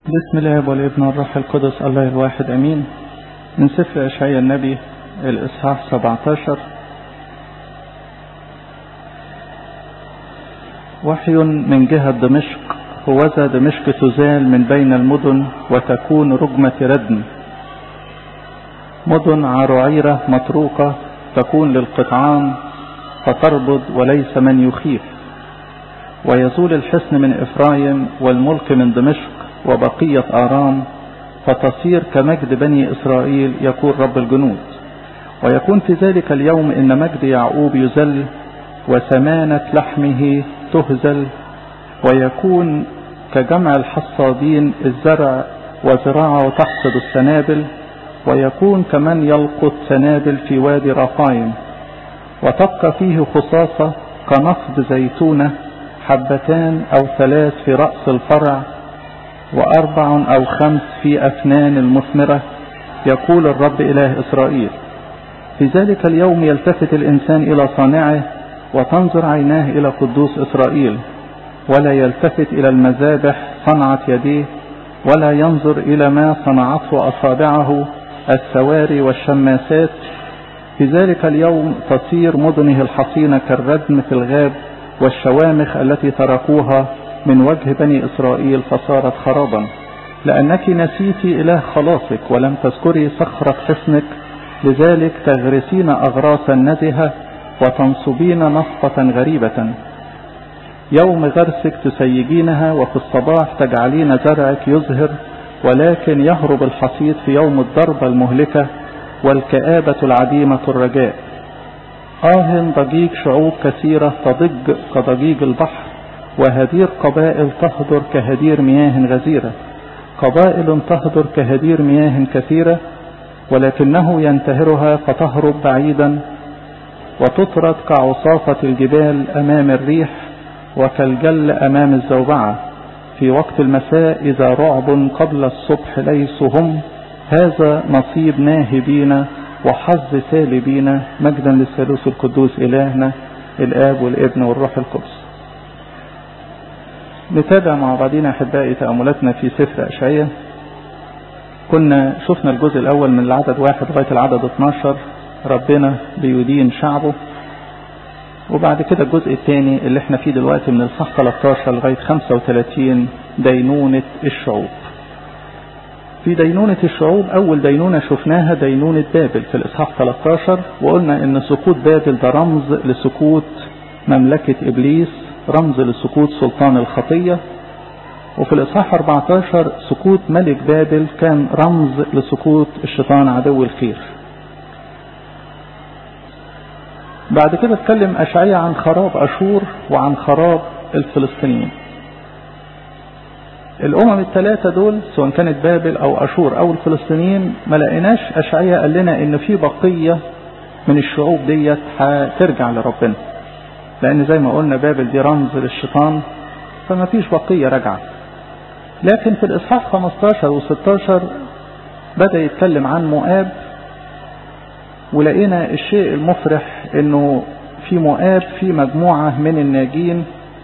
بسم الله والابن والروح القدس الله الواحد امين من سفر اشعياء النبي الاصحاح 17 وحي من جهة دمشق هوذا دمشق تزال من بين المدن وتكون رجمة ردم مدن عرعيرة مطروقة تكون للقطعان فتربض وليس من يخيف ويزول الحصن من إفرايم والملك من دمشق وبقية آرام فتصير كمجد بني إسرائيل يقول رب الجنود ويكون في ذلك اليوم إن مجد يعقوب يزل وسمانة لحمه تهزل ويكون كجمع الحصادين الزرع وزراعه تحصد السنابل ويكون كمن يلقط سنابل في وادي رفايم وتبقى فيه خصاصة كنفض زيتونة حبتان أو ثلاث في رأس الفرع وأربع أو خمس في أفنان المثمرة يقول الرب إله إسرائيل في ذلك اليوم يلتفت الإنسان إلى صانعه وتنظر عيناه إلى قدوس إسرائيل ولا يلتفت إلى المذابح صنعت يديه ولا ينظر إلى ما صنعته أصابعه السواري والشماسات في ذلك اليوم تصير مدنه الحصينة كالردم في الغاب والشوامخ التي تركوها من وجه بني إسرائيل فصارت خرابا لأنك نسيت إله خلاصك ولم تذكري صخرة حصنك لذلك تغرسين أغراسا نزهة وتنصبين نصفة غريبة يوم غرسك تسيجينها وفي الصباح تجعلين زرعك يزهر ولكن يهرب الحصيد في يوم الضربة المهلكة والكآبة العديمة الرجاء آه ضجيج شعوب كثيرة تضج كضجيج البحر وهدير قبائل تهدر كهدير مياه غزيرة قبائل تهدر كهدير مياه كثيرة ولكنه ينتهرها فتهرب بعيدا وتطرد كعصافة الجبال أمام الريح وكالجل أمام الزوبعة في وقت المساء إذا رعب قبل الصبح ليسوا هم هذا نصيب ناهبين وحظ سالبين مجدا للثالوث القدوس إلهنا الآب والابن والروح القدس نتابع مع بعضنا أحبائي تأملاتنا في سفر أشعية كنا شفنا الجزء الأول من العدد واحد لغاية العدد 12 ربنا بيدين شعبه وبعد كده الجزء الثاني اللي احنا فيه دلوقتي من الصح 13 لغاية 35 دينونة الشعوب في دينونة الشعوب أول دينونة شفناها دينونة بابل في الإصحاح 13 وقلنا إن سقوط بابل ده رمز لسقوط مملكة إبليس رمز لسقوط سلطان الخطية وفي الإصحاح 14 سقوط ملك بابل كان رمز لسقوط الشيطان عدو الخير بعد كده اتكلم أشعية عن خراب أشور وعن خراب الفلسطينيين الأمم الثلاثة دول سواء كانت بابل أو أشور أو الفلسطينيين ما لقيناش أشعية قال لنا إن في بقية من الشعوب ديت هترجع لربنا لأن زي ما قلنا بابل دي رمز للشيطان فما فيش بقية راجعة لكن في الإصحاح 15 و16 بدأ يتكلم عن مؤاب ولقينا الشيء المفرح انه في مؤاب في مجموعة من الناجين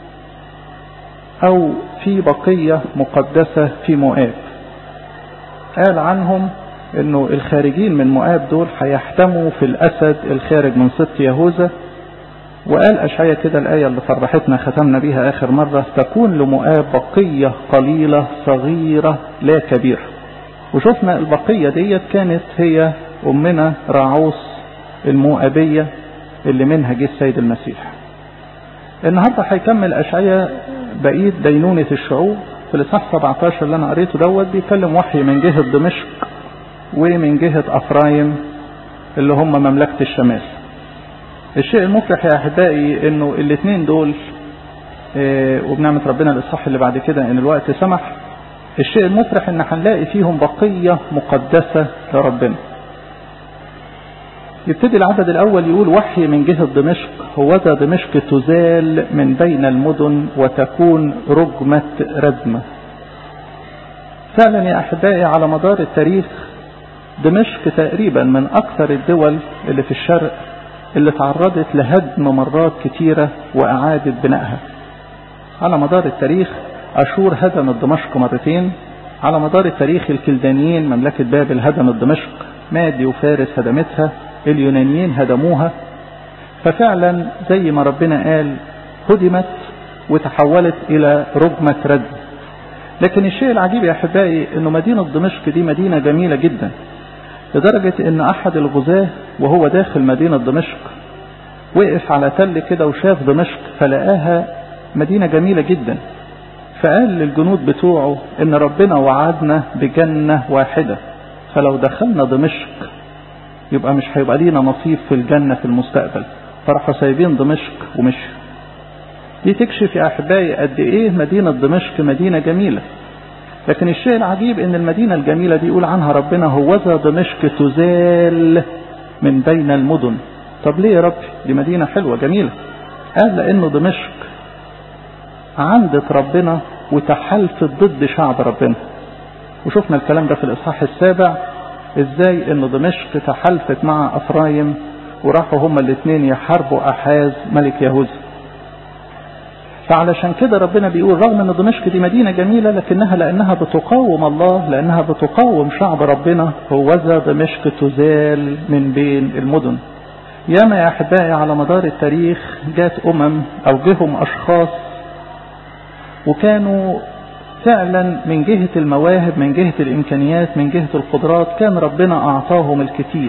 او في بقية مقدسة في مؤاب قال عنهم انه الخارجين من مؤاب دول هيحتموا في الاسد الخارج من سبط يهوذا وقال أشعية كده الآية اللي فرحتنا ختمنا بيها آخر مرة تكون لمؤاب بقية قليلة صغيرة لا كبيرة وشفنا البقية ديت كانت هي أمنا راعوس المؤابية اللي منها جه السيد المسيح النهاردة هيكمل أشعية بقية دينونة الشعوب في الإصحاح 17 اللي أنا قريته دوت بيتكلم وحي من جهة دمشق ومن جهة أفرايم اللي هم مملكة الشمال الشيء المفرح يا أحبائي إنه الاثنين دول اه وبنعمة ربنا الإصحاح اللي بعد كده إن الوقت سمح الشيء المفرح إن هنلاقي فيهم بقية مقدسة لربنا يبتدي العدد الأول يقول وحي من جهة دمشق هوذا دمشق تزال من بين المدن وتكون رجمة ردمة فعلا يا أحبائي على مدار التاريخ دمشق تقريبا من أكثر الدول اللي في الشرق اللي تعرضت لهدم مرات كتيرة وأعادت بنائها على مدار التاريخ أشور هدمت دمشق مرتين على مدار التاريخ الكلدانيين مملكة بابل هدمت دمشق مادي وفارس هدمتها اليونانيين هدموها ففعلا زي ما ربنا قال هدمت وتحولت إلى رجمة رد لكن الشيء العجيب يا أحبائي أنه مدينة دمشق دي مدينة جميلة جدا لدرجة أن أحد الغزاة وهو داخل مدينة دمشق وقف على تل كده وشاف دمشق فلقاها مدينة جميلة جدا فقال للجنود بتوعه ان ربنا وعدنا بجنة واحدة فلو دخلنا دمشق يبقى مش هيبقى لينا نصيب في الجنة في المستقبل فراحوا سايبين دمشق ومشوا دي تكشف يا احبائي قد ايه مدينة دمشق مدينة جميلة لكن الشيء العجيب ان المدينة الجميلة دي يقول عنها ربنا هوذا دمشق تزال من بين المدن طب ليه يا رب دي مدينة حلوة جميلة قال لانه دمشق عندت ربنا وتحالفت ضد شعب ربنا وشفنا الكلام ده في الاصحاح السابع ازاي ان دمشق تحالفت مع افرايم وراحوا هما الاثنين يحاربوا احاز ملك يهوذا فعلشان كده ربنا بيقول رغم ان دمشق دي مدينه جميله لكنها لانها بتقاوم الله لانها بتقاوم شعب ربنا هوذا دمشق تزال من بين المدن ياما يا احبائي على مدار التاريخ جات امم او جهم اشخاص وكانوا فعلا من جهة المواهب من جهة الإمكانيات من جهة القدرات كان ربنا أعطاهم الكثير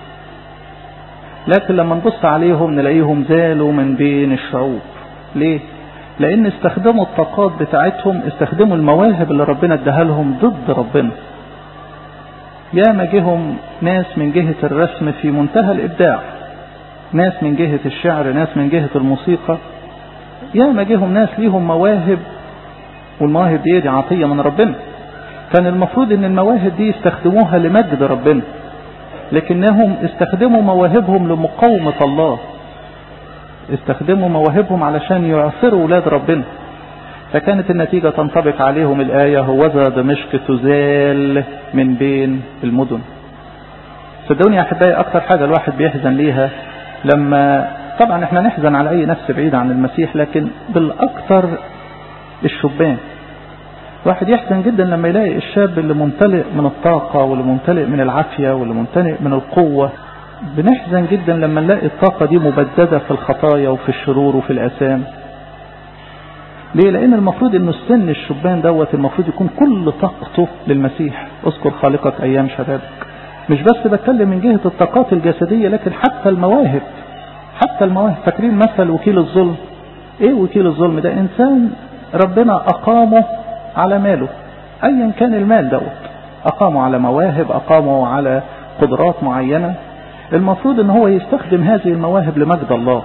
لكن لما نبص عليهم نلاقيهم زالوا من بين الشعوب ليه؟ لأن استخدموا الطاقات بتاعتهم استخدموا المواهب اللي ربنا اداها لهم ضد ربنا ياما جهم ناس من جهة الرسم في منتهى الإبداع ناس من جهة الشعر ناس من جهة الموسيقى ياما جهم ناس ليهم مواهب والمواهب دي, دي عطية من ربنا كان المفروض ان المواهب دي يستخدموها لمجد ربنا لكنهم استخدموا مواهبهم لمقاومة الله استخدموا مواهبهم علشان يعثروا ولاد ربنا فكانت النتيجة تنطبق عليهم الآية هوذا دمشق تزال من بين المدن صدقوني يا أحبائي أكتر حاجة الواحد بيحزن ليها لما طبعا احنا نحزن على أي نفس بعيدة عن المسيح لكن بالأكثر الشبان واحد يحزن جدا لما يلاقي الشاب اللي ممتلئ من الطاقة واللي ممتلئ من العافية واللي ممتلئ من القوة بنحزن جدا لما نلاقي الطاقة دي مبددة في الخطايا وفي الشرور وفي الأسام ليه لأن المفروض أنه السن الشبان دوت المفروض يكون كل طاقته للمسيح اذكر خالقك أيام شبابك مش بس بتكلم من جهة الطاقات الجسدية لكن حتى المواهب حتى المواهب فاكرين مثل وكيل الظلم ايه وكيل الظلم ده انسان ربنا أقامه على ماله أيا كان المال دوت أقامه على مواهب أقامه على قدرات معينة المفروض ان هو يستخدم هذه المواهب لمجد الله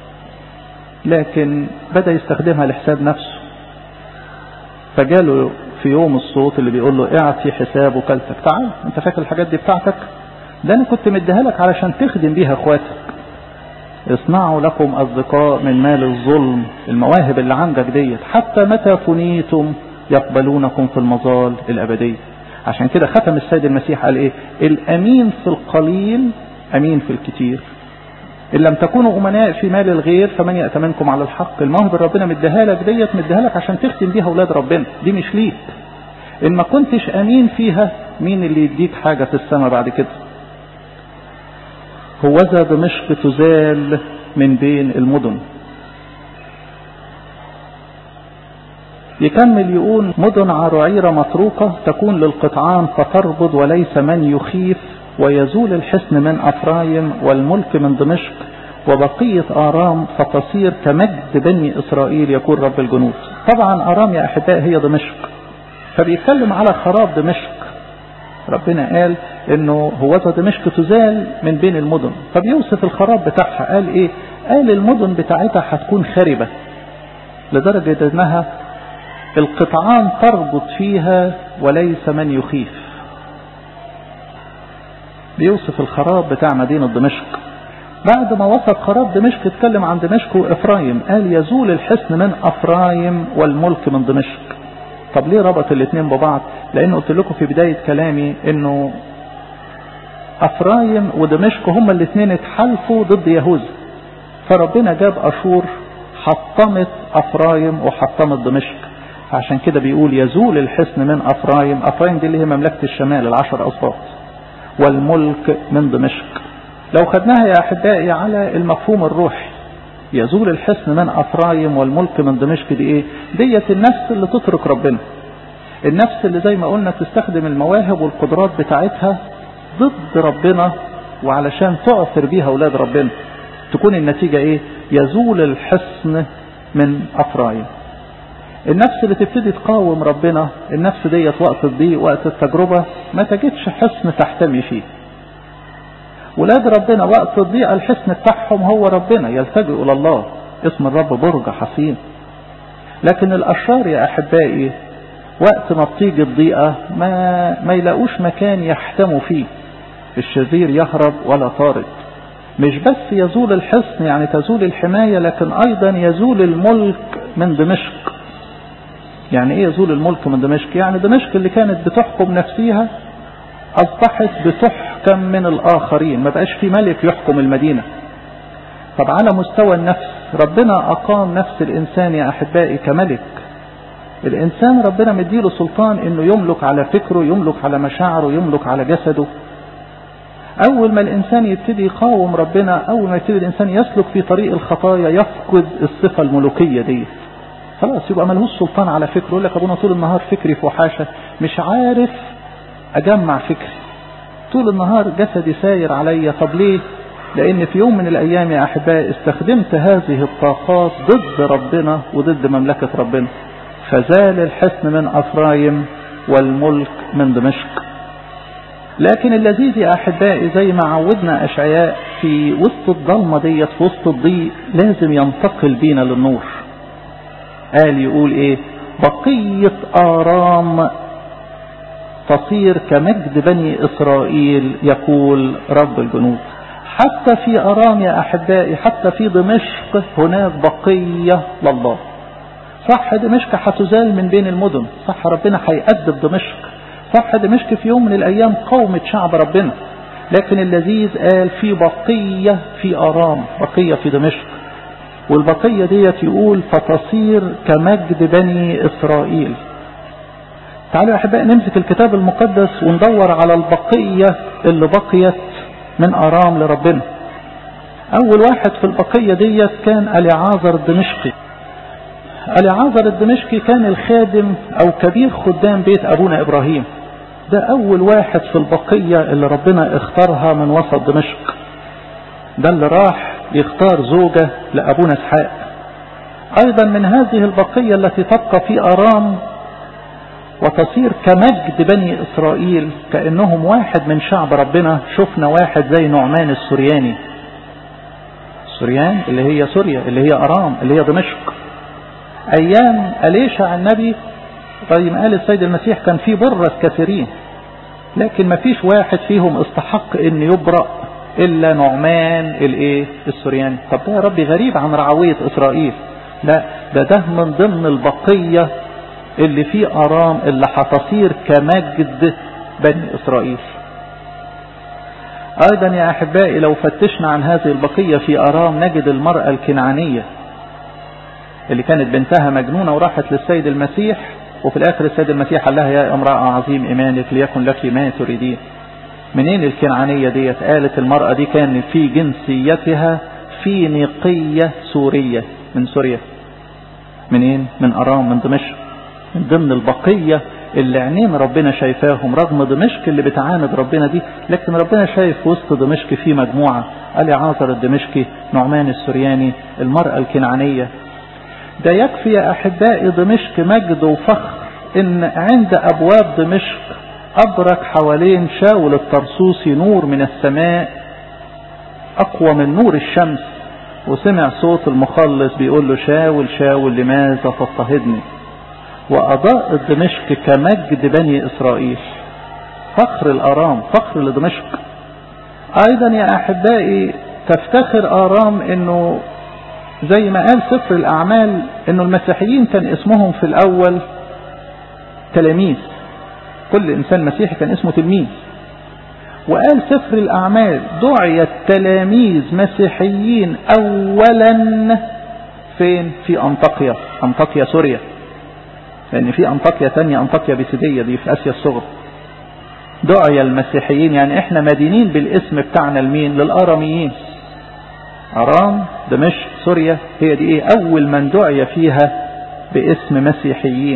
لكن بدأ يستخدمها لحساب نفسه فجاله في يوم الصوت اللي بيقول له اعطي حساب وكالتك تعال انت فاكر الحاجات دي بتاعتك ده انا كنت مديها لك علشان تخدم بيها اخواتك اصنعوا لكم أصدقاء من مال الظلم المواهب اللي عندك ديت حتى متى فنيتم يقبلونكم في المظال الأبدية عشان كده ختم السيد المسيح قال ايه الأمين في القليل أمين في الكتير إن لم تكونوا أمناء في مال الغير فمن يأتمنكم على الحق المواهب اللي ربنا مديها لك ديت مديها لك عشان تختم بيها أولاد ربنا دي مش ليك إن ما كنتش أمين فيها مين اللي يديك حاجة في السماء بعد كده هوذا دمشق تزال من بين المدن يكمل يقول مدن عرعيرة متروكة تكون للقطعان فتربض وليس من يخيف ويزول الحصن من أفرايم والملك من دمشق وبقية آرام فتصير كمجد بني إسرائيل يكون رب الجنود طبعا آرام يا أحباء هي دمشق فبيتكلم على خراب دمشق ربنا قال انه هوذا دمشق تزال من بين المدن فبيوصف الخراب بتاعها قال ايه قال المدن بتاعتها هتكون خربة لدرجة انها القطعان تربط فيها وليس من يخيف بيوصف الخراب بتاع مدينة دمشق بعد ما وصف خراب دمشق اتكلم عن دمشق وإفرايم قال يزول الحصن من أفرايم والملك من دمشق طب ليه ربط الاثنين ببعض لأنه قلت لكم في بداية كلامي انه أفرايم ودمشق هما الاثنين اتحالفوا ضد يهوذا فربنا جاب أشور حطمت أفرايم وحطمت دمشق فعشان كده بيقول يزول الحصن من أفرايم أفرايم دي اللي هي مملكة الشمال العشر أصوات والملك من دمشق لو خدناها يا أحبائي على المفهوم الروحي يزول الحصن من أفرايم والملك من دمشق دي إيه ديت النفس اللي تترك ربنا النفس اللي زي ما قلنا تستخدم المواهب والقدرات بتاعتها ضد ربنا وعلشان تعثر بيها أولاد ربنا تكون النتيجة إيه يزول الحصن من أفرايم النفس اللي تبتدي تقاوم ربنا النفس ديت وقت الضيق وقت التجربة ما تجدش حصن تحتمي فيه ولاد ربنا وقت الضيق الحصن بتاعهم هو ربنا يلتجئوا الى الله اسم الرب برج حصين لكن الاشرار يا احبائي وقت ما بتيجي الضيقة ما, ما يلاقوش مكان يحتموا فيه الشرير يهرب ولا طارد مش بس يزول الحصن يعني تزول الحماية لكن ايضا يزول الملك من دمشق يعني ايه يزول الملك من دمشق يعني دمشق اللي كانت بتحكم نفسها اصبحت بتحكم من الاخرين ما بقاش في ملك يحكم المدينة طب على مستوى النفس ربنا اقام نفس الانسان يا احبائي كملك الانسان ربنا مديله سلطان انه يملك على فكره يملك على مشاعره يملك على جسده اول ما الانسان يبتدي يقاوم ربنا اول ما يبتدي الانسان يسلك في طريق الخطايا يفقد الصفة الملوكية دي خلاص يبقى ملهوش سلطان على فكره يقول لك ابونا طول النهار فكري في وحاشة مش عارف اجمع فكري طول النهار جسدي ساير عليا طب ليه لان في يوم من الايام يا احبائي استخدمت هذه الطاقات ضد ربنا وضد مملكة ربنا فزال الحصن من افرايم والملك من دمشق لكن اللذيذ يا احبائي زي ما عودنا اشعياء في وسط الضلمه ديت في وسط الضيق لازم ينتقل بينا للنور قال يقول ايه بقيه ارام تصير كمجد بني اسرائيل يقول رب الجنود حتى في ارام يا احبائي حتى في دمشق هناك بقيه لله صح دمشق هتزال من بين المدن صح ربنا هيأدب دمشق صح دمشق في يوم من الأيام قومة شعب ربنا لكن اللذيذ قال في بقية في أرام بقية في دمشق والبقية ديت يقول فتصير كمجد بني إسرائيل تعالوا يا أحبائي نمسك الكتاب المقدس وندور على البقية اللي بقيت من أرام لربنا أول واحد في البقية ديت كان اليعازر الدمشقي اليعازر الدمشقي كان الخادم أو كبير خدام بيت أبونا إبراهيم ده أول واحد في البقية اللي ربنا اختارها من وسط دمشق ده اللي راح يختار زوجة لأبونا اسحاق أيضا من هذه البقية التي تبقى في أرام وتصير كمجد بني إسرائيل كأنهم واحد من شعب ربنا شفنا واحد زي نعمان السورياني السوريان اللي هي سوريا اللي هي أرام اللي هي دمشق أيام أليشع النبي زي ما قال السيد المسيح كان في برة كثيرين لكن ما فيش واحد فيهم استحق ان يبرأ الا نعمان الايه السورياني طب ده يا ربي غريب عن رعوية اسرائيل لا ده ده من ضمن البقية اللي في ارام اللي هتصير كمجد بني اسرائيل ايضا يا احبائي لو فتشنا عن هذه البقية في ارام نجد المرأة الكنعانية اللي كانت بنتها مجنونة وراحت للسيد المسيح وفي الاخر السيد المسيح قال لها يا امرأة عظيم ايمانك ليكن لك ما تريدين منين الكنعانية ديت قالت المرأة دي كان في جنسيتها فينيقية سورية من سوريا منين من ارام من دمشق من ضمن البقية اللي عينين ربنا شايفاهم رغم دمشق اللي بتعاند ربنا دي لكن ربنا شايف وسط دمشق في مجموعة قال عازر الدمشقي نعمان السورياني المرأة الكنعانية ده يكفي يا أحبائي دمشق مجد وفخر إن عند أبواب دمشق أبرك حوالين شاول الطرسوسي نور من السماء أقوى من نور الشمس وسمع صوت المخلص بيقول له شاول شاول لماذا تضطهدني وأضاء دمشق كمجد بني إسرائيل فخر الأرام فخر لدمشق أيضا يا أحبائي تفتخر آرام إنه زي ما قال سفر الأعمال إنه المسيحيين كان اسمهم في الأول تلاميذ كل إنسان مسيحي كان اسمه تلميذ وقال سفر الأعمال دعي التلاميذ مسيحيين أولا فين في أنطاكيا أنطاكيا سوريا لأن في أنطاكيا تانية أنطاكيا بيسيدية دي في آسيا الصغرى دعي المسيحيين يعني احنا مدينين بالاسم بتاعنا لمين للآراميين أرام دمشق سوريا هي دي ايه أول من دعي فيها باسم مسيحيين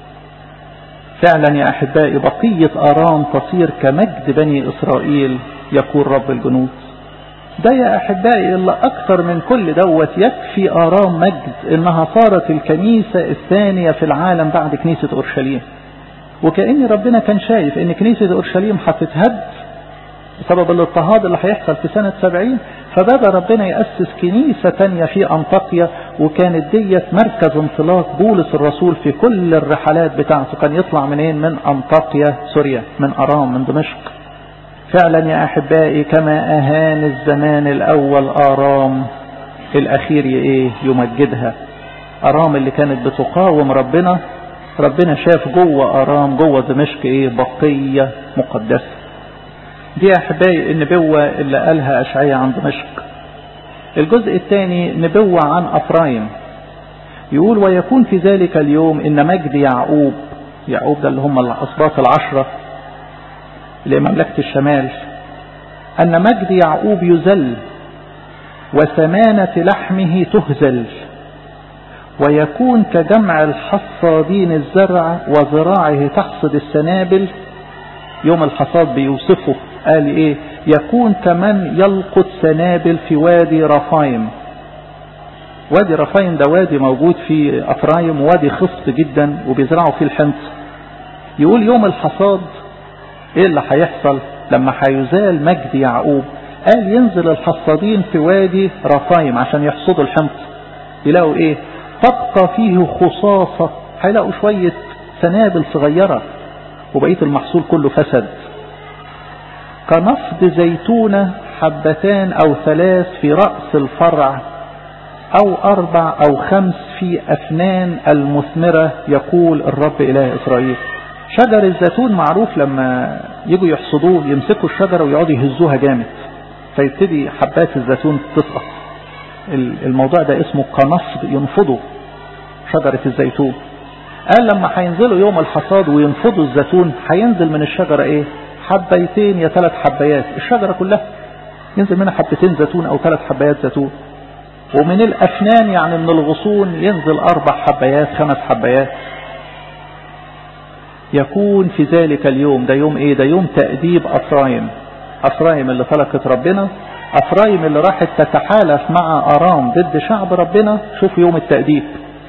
فعلا يا أحبائي بقية أرام تصير كمجد بني إسرائيل يقول رب الجنود ده يا أحبائي إلا أكثر من كل دوت يكفي آرام مجد إنها صارت الكنيسة الثانية في العالم بعد كنيسة أورشليم وكأن ربنا كان شايف إن كنيسة أورشليم هتتهد بسبب الاضطهاد اللي هيحصل في سنة سبعين فبدأ ربنا يأسس كنيسة تانية في أنطاكيا وكانت ديت مركز انطلاق بولس الرسول في كل الرحلات بتاعته كان يطلع منين من أنطاكيا سوريا من أرام من دمشق فعلا يا أحبائي كما أهان الزمان الأول آرام الأخير ايه يمجدها أرام اللي كانت بتقاوم ربنا ربنا شاف جوه أرام جوه دمشق ايه بقية مقدسة دي يا أحبائي النبوة اللي قالها أشعية عن دمشق الجزء الثاني نبوة عن أفرايم يقول ويكون في ذلك اليوم إن مجد يعقوب يعقوب ده اللي هم الأسباط العشرة لمملكة الشمال أن مجد يعقوب يزل وثمانة لحمه تهزل ويكون كجمع الحصادين الزرع وزراعه تحصد السنابل يوم الحصاد بيوصفه قال ايه يكون كمن يلقط سنابل في وادي رفايم وادي رفايم ده وادي موجود في افرايم وادي خصب جدا وبيزرعوا فيه الحنط يقول يوم الحصاد ايه اللي هيحصل لما هيزال مجد يعقوب قال ينزل الحصادين في وادي رفايم عشان يحصدوا الحنط يلاقوا ايه تبقى فيه خصاصة هيلاقوا شوية سنابل صغيرة وبقية المحصول كله فسد كنفض زيتونة حبتان أو ثلاث في رأس الفرع أو أربع أو خمس في أفنان المثمرة يقول الرب إله إسرائيل شجر الزيتون معروف لما يجوا يحصدوه يمسكوا الشجرة ويقعدوا يهزوها جامد فيبتدي حبات الزيتون تسقط الموضوع ده اسمه كنصب ينفضوا شجرة الزيتون قال لما هينزلوا يوم الحصاد وينفضوا الزيتون هينزل من الشجرة ايه حبيتين يا ثلاث حبايات الشجرة كلها ينزل منها حبتين زيتون او ثلاث حبايات زيتون ومن الافنان يعني من الغصون ينزل اربع حبايات خمس حبايات يكون في ذلك اليوم ده يوم ايه ده يوم تأديب افرايم افرايم اللي تركت ربنا افرايم اللي راحت تتحالف مع ارام ضد شعب ربنا شوف يوم التأديب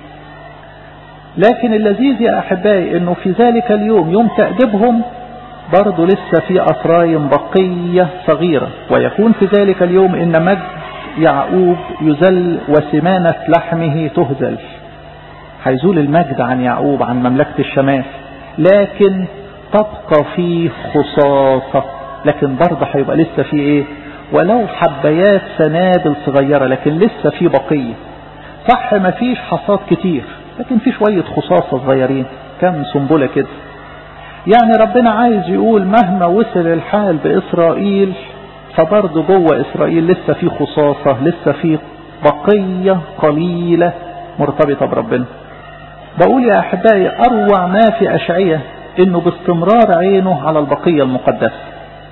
لكن اللذيذ يا احبائي انه في ذلك اليوم يوم تأديبهم برضه لسه في افرايم بقية صغيرة ويكون في ذلك اليوم ان مجد يعقوب يزل وسمانة لحمه تهزل هيزول المجد عن يعقوب عن مملكة الشمال لكن تبقى فيه خصاصة لكن برضه هيبقى لسه في ايه ولو حبيات سنابل صغيرة لكن لسه في بقية صح ما فيش حصاد كتير لكن في شوية خصاصة صغيرين كم سنبلة كده يعني ربنا عايز يقول مهما وصل الحال بإسرائيل فبرضه جوه إسرائيل لسه في خصاصة لسه في بقية قليلة مرتبطة بربنا بقول يا أحبائي أروع ما في أشعية إنه باستمرار عينه على البقية المقدسة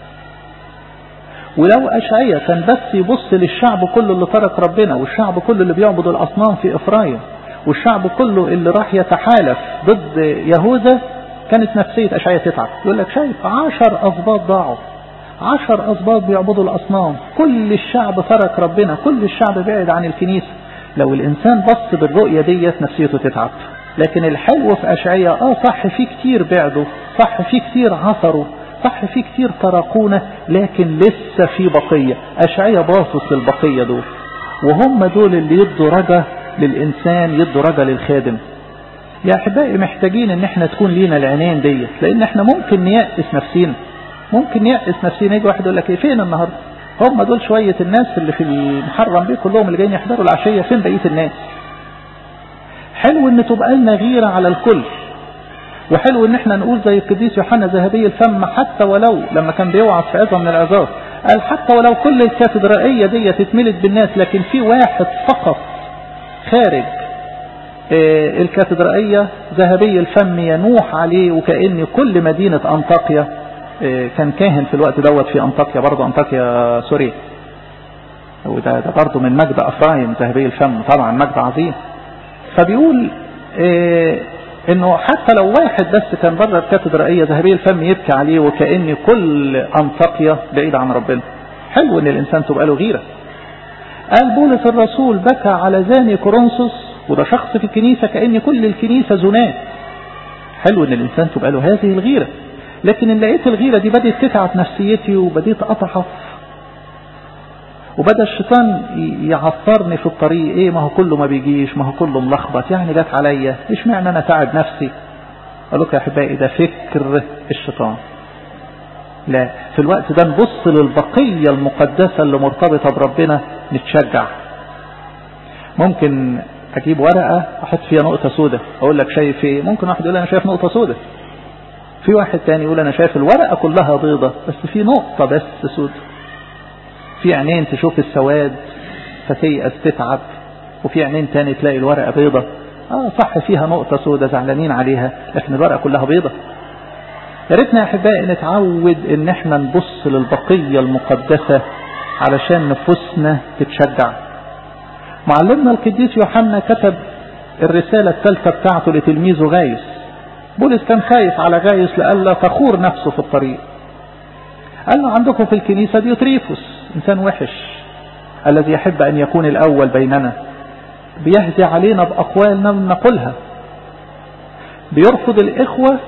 ولو أشعية كان بس يبص للشعب كله اللي ترك ربنا والشعب كله اللي بيعبد الأصنام في إفرايم والشعب كله اللي راح يتحالف ضد يهوذا كانت نفسية أشعية تتعب يقول لك شايف عشر أسباط ضاعوا عشر أسباط بيعبدوا الأصنام كل الشعب ترك ربنا كل الشعب بعد عن الكنيسة لو الإنسان بص بالرؤية ديت نفسيته تتعب لكن الحلو في أشعية آه صح في كتير بعدوا صح في كتير عثروا صح في كتير تركونا لكن لسه في بقية أشعية باصص البقية دول وهم دول اللي يدوا رجا للإنسان يدوا رجا للخادم يا أحبائي محتاجين إن احنا تكون لينا العينين ديت لأن احنا ممكن نيأس نفسينا ممكن نيأس نفسينا يجي واحد يقول لك إيه فين النهاردة هم دول شوية الناس اللي في المحرم بيه كلهم اللي جايين يحضروا العشية فين بقية الناس حلو ان تبقى لنا غيرة على الكل وحلو ان احنا نقول زي القديس يوحنا ذهبي الفم حتى ولو لما كان بيوعظ في عظة من العظات قال حتى ولو كل الكاتدرائية دي تتملت بالناس لكن في واحد فقط خارج الكاتدرائية ذهبي الفم ينوح عليه وكأن كل مدينة أنطاكيا كان كاهن في الوقت دوت في أنطاكيا برضه أنطاكيا سوريا وده ده برضه من مجد أفرايم ذهبي الفم طبعا مجد عظيم فبيقول انه حتى لو واحد بس كان بره الكاتدرائيه ذهبي الفم يبكي عليه وكأن كل انطاكيا بعيد عن ربنا حلو ان الانسان تبقى له غيره قال بولس الرسول بكى على زاني كورنثوس وده شخص في الكنيسة كأن كل الكنيسة زنات حلو ان الانسان تبقى له هذه الغيرة لكن ان لقيت الغيرة دي بدأت تتعب نفسيتي وبديت اضعف وبدأ الشيطان يعثرني في الطريق ايه ما هو كله ما بيجيش ما هو كله ملخبط يعني جت عليا ايش معنى انا تعب نفسي قال لك يا احبائي ده فكر الشيطان لا في الوقت ده نبص للبقية المقدسة اللي مرتبطة بربنا نتشجع ممكن اجيب ورقة احط فيها نقطة سودة اقول لك شايف ايه ممكن واحد يقول انا شايف نقطة سودة في واحد تاني يقول انا شايف الورقة كلها بيضة بس في نقطة بس سودة في عينين تشوف السواد فتيأس تتعب وفي عينين تاني تلاقي الورقة بيضة اه صح فيها نقطة سودة زعلانين عليها لكن الورقة كلها بيضة يا ريتنا يا احبائي نتعود ان احنا نبص للبقية المقدسة علشان نفوسنا تتشجع معلمنا القديس يوحنا كتب الرسالة الثالثة بتاعته لتلميذه غايس بولس كان خايف على غايس لألا تخور نفسه في الطريق قال له عندكم في الكنيسة ديوتريفوس إنسان وحش الذي يحب أن يكون الأول بيننا بيهزي علينا بأقوال لم نقولها بيرفض الإخوة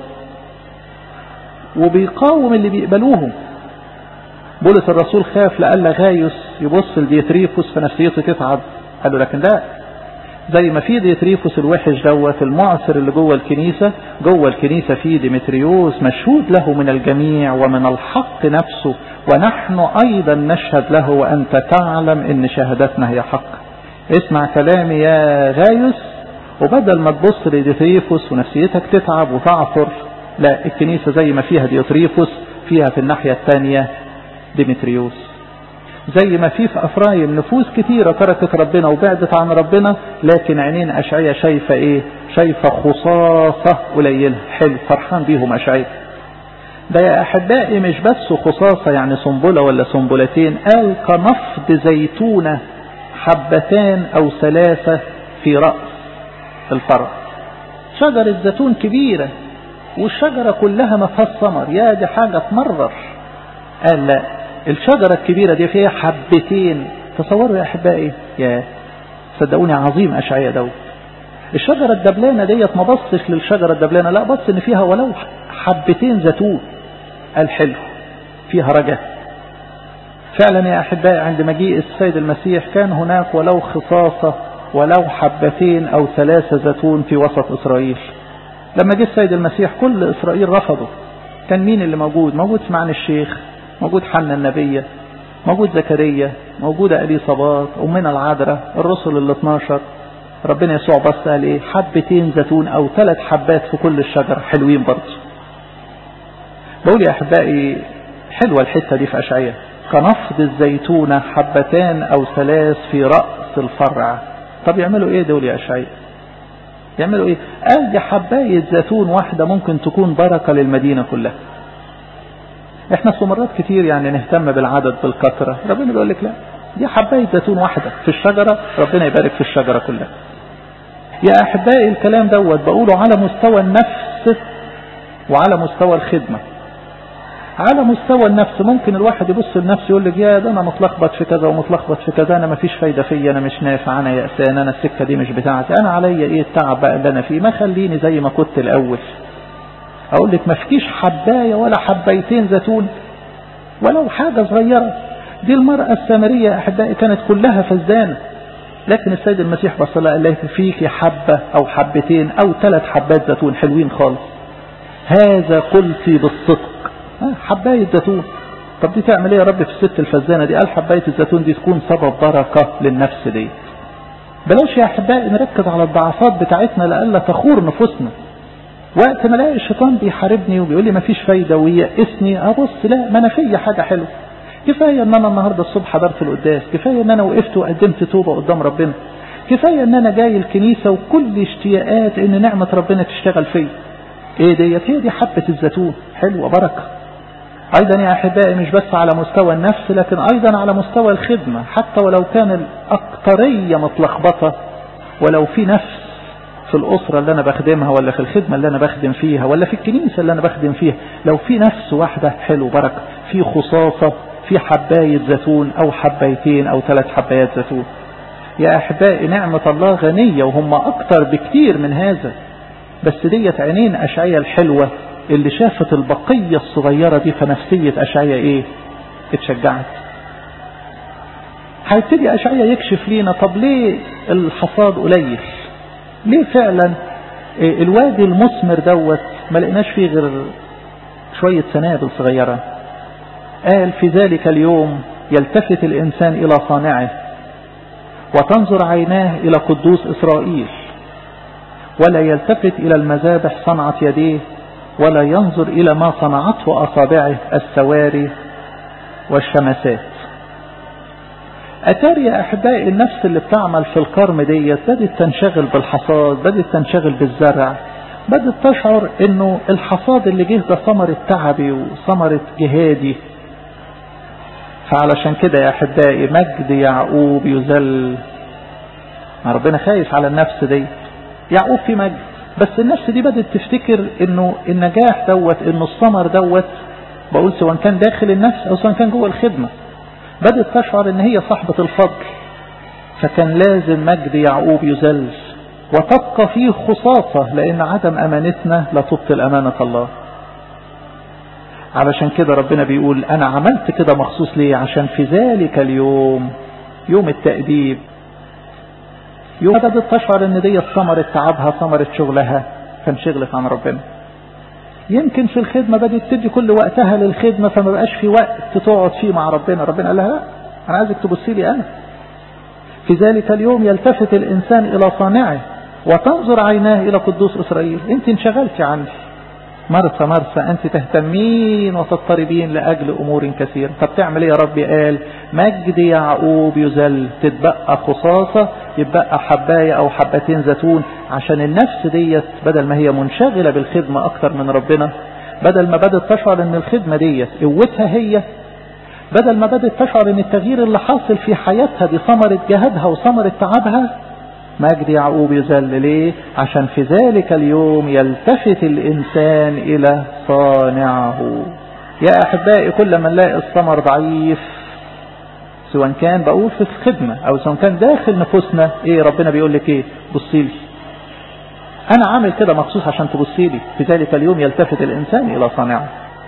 وبيقاوم اللي بيقبلوهم بولس الرسول خاف لألا غايوس يبص لديتريفوس فنفسيته تتعب قال له لكن لا زي ما في ديتريفوس الوحش دوت المعصر اللي جوه الكنيسة جوه الكنيسة في ديمتريوس مشهود له من الجميع ومن الحق نفسه ونحن أيضا نشهد له وأنت تعلم أن شهادتنا هي حق اسمع كلامي يا غايوس وبدل ما تبص لديتريفوس ونفسيتك تتعب وتعثر لا الكنيسة زي ما فيها ديوتريفوس فيها في الناحية الثانية ديمتريوس زي ما في في أفرايم نفوس كتيرة تركت ربنا وبعدت عن ربنا لكن عينين أشعية شايفة إيه شايفة خصاصة قليلة حلو فرحان بيهم أشعية ده يا أحبائي مش بس خصاصة يعني سنبلة ولا سنبلتين قال كنفض زيتونة حبتان أو ثلاثة في رأس الفرع شجرة زيتون كبيرة والشجرة كلها ما فيهاش ثمر يا دي حاجة تمرر قال لا الشجرة الكبيرة دي فيها حبتين تصوروا يا أحبائي يا صدقوني عظيم أشعية دوت الشجرة الدبلانة ديت ما بصش للشجرة الدبلانة لا بص ان فيها ولو حبتين زيتون قال حلو فيها رجاء فعلا يا أحبائي عند مجيء السيد المسيح كان هناك ولو خصاصة ولو حبتين أو ثلاثة زيتون في وسط إسرائيل لما جه السيد المسيح كل إسرائيل رفضه كان مين اللي موجود موجود سمعان الشيخ موجود حنا النبية موجود زكريا موجودة أليصابات أمنا العذراء الرسل ال 12 ربنا يسوع بس قال ايه حبتين زيتون او ثلاث حبات في كل الشجر حلوين برضه بقول يا احبائي حلوة الحتة دي في اشعياء كنفض الزيتونة حبتان او ثلاث في رأس الفرع طب يعملوا ايه دول يا اشعياء يعملوا ايه قال دي حباية زيتون واحدة ممكن تكون بركة للمدينة كلها احنا في مرات كتير يعني نهتم بالعدد بالكثرة ربنا بيقول لك لا دي حباية زيتون واحدة في الشجرة ربنا يبارك في الشجرة كلها يا أحبائي الكلام دوت بقوله على مستوى النفس وعلى مستوى الخدمة على مستوى النفس ممكن الواحد يبص لنفسه يقول لك يا ده انا متلخبط في كذا ومتلخبط في كذا انا مفيش فايده فيا انا مش نافع انا يأسان انا السكه دي مش بتاعتي انا عليا ايه التعب بقى اللي انا فيه ما خليني زي ما كنت الاول اقول لك ما فيش حبايه ولا حبايتين زيتون ولو حاجه صغيره دي المرأة السامرية أحبائي كانت كلها فزانة لكن السيد المسيح بص لها قال لها فيك حبة أو حبتين أو ثلاث حبات زيتون حلوين خالص هذا قلتي بالصدق حباية زيتون طب دي تعمل ايه يا رب في الست الفزانة دي قال حباية الزيتون دي تكون سبب بركة للنفس دي بلاش يا أحبائي نركز على الضعفات بتاعتنا لألا تخور نفوسنا وقت ما الاقي الشيطان بيحاربني وبيقول لي مفيش فايدة وييأسني أبص لا ما أنا فيا حاجة حلوة كفاية ان انا النهاردة الصبح حضرت القداس كفاية ان انا وقفت وقدمت توبة قدام ربنا كفاية ان انا جاي الكنيسة وكل اشتياقات ان نعمة ربنا تشتغل فيا ايه ديت هي دي حبة الزيتون حلوة بركة ايضا يا احبائي مش بس على مستوى النفس لكن ايضا على مستوى الخدمة حتى ولو كان الاكترية متلخبطة ولو في نفس في الأسرة اللي أنا بخدمها ولا في الخدمة اللي أنا بخدم فيها ولا في الكنيسة اللي أنا بخدم فيها لو في نفس واحدة حلو بركة في خصاصة في حباية زيتون أو حبايتين أو ثلاث حبايات زيتون يا أحبائي نعمة الله غنية وهم أكتر بكتير من هذا بس ديت عينين أشعية الحلوة اللي شافت البقية الصغيرة دي فنفسية أشعية إيه اتشجعت هيبتدي أشعية يكشف لينا طب ليه الحصاد قليل ليه فعلا الوادي المثمر دوت ما لقيناش فيه غير شوية سنابل صغيرة قال في ذلك اليوم يلتفت الإنسان إلى صانعه وتنظر عيناه إلى قدوس إسرائيل ولا يلتفت إلى المذابح صنعة يديه ولا ينظر إلى ما صنعته أصابعه السواري والشمسات أتاري يا أحبائي النفس اللي بتعمل في الكرم ديت بدأت تنشغل بالحصاد بدأت تنشغل بالزرع بدأت تشعر انه الحصاد اللي جه ده ثمرة تعبي وثمرة جهادي فعلشان كده يا أحبائي مجد يعقوب يذل ربنا خايف على النفس دي يعقوب في مجد بس النفس دي بدأت تفتكر انه النجاح دوت انه الثمر دوت بقول سواء كان داخل النفس او سواء كان جوه الخدمه بدأت تشعر ان هي صاحبة الفضل فكان لازم مجد يعقوب يذل وتبقى فيه خصاصة لان عدم امانتنا لا تبطل امانة الله علشان كده ربنا بيقول انا عملت كده مخصوص ليه عشان في ذلك اليوم يوم التأديب يوم بدأت تشعر ان دي ثمرة تعبها ثمرة شغلها فانشغلت عن ربنا يمكن في الخدمة بدأت تدي كل وقتها للخدمة فما بقاش في وقت تقعد فيه مع ربنا ربنا قال لها لا أنا عايزك تبصي لي أنا في ذلك اليوم يلتفت الإنسان إلى صانعه وتنظر عيناه إلى قدوس إسرائيل أنت انشغلت عني مرسى مرسى أنت تهتمين وتضطربين لأجل أمور كثيرة طب تعمل إيه يا ربي قال مجد يعقوب يذل تتبقى خصاصة يتبقى حباية أو حبتين زيتون عشان النفس ديت بدل ما هي منشغلة بالخدمة أكتر من ربنا بدل ما بدأت تشعر ان الخدمة ديت قوتها هي بدل ما بدأت تشعر ان التغيير اللي حاصل في حياتها دي ثمرة جهادها وثمرة تعبها مجد يعقوب يذل ليه عشان في ذلك اليوم يلتفت الإنسان إلى صانعه يا أحبائي كل ما نلاقي الثمر ضعيف سواء كان بقول في الخدمة أو سواء كان داخل نفوسنا إيه ربنا بيقول لك إيه بصي لي أنا عامل كده مخصوص عشان تبصي لي في ذلك اليوم يلتفت الإنسان إلى صانعه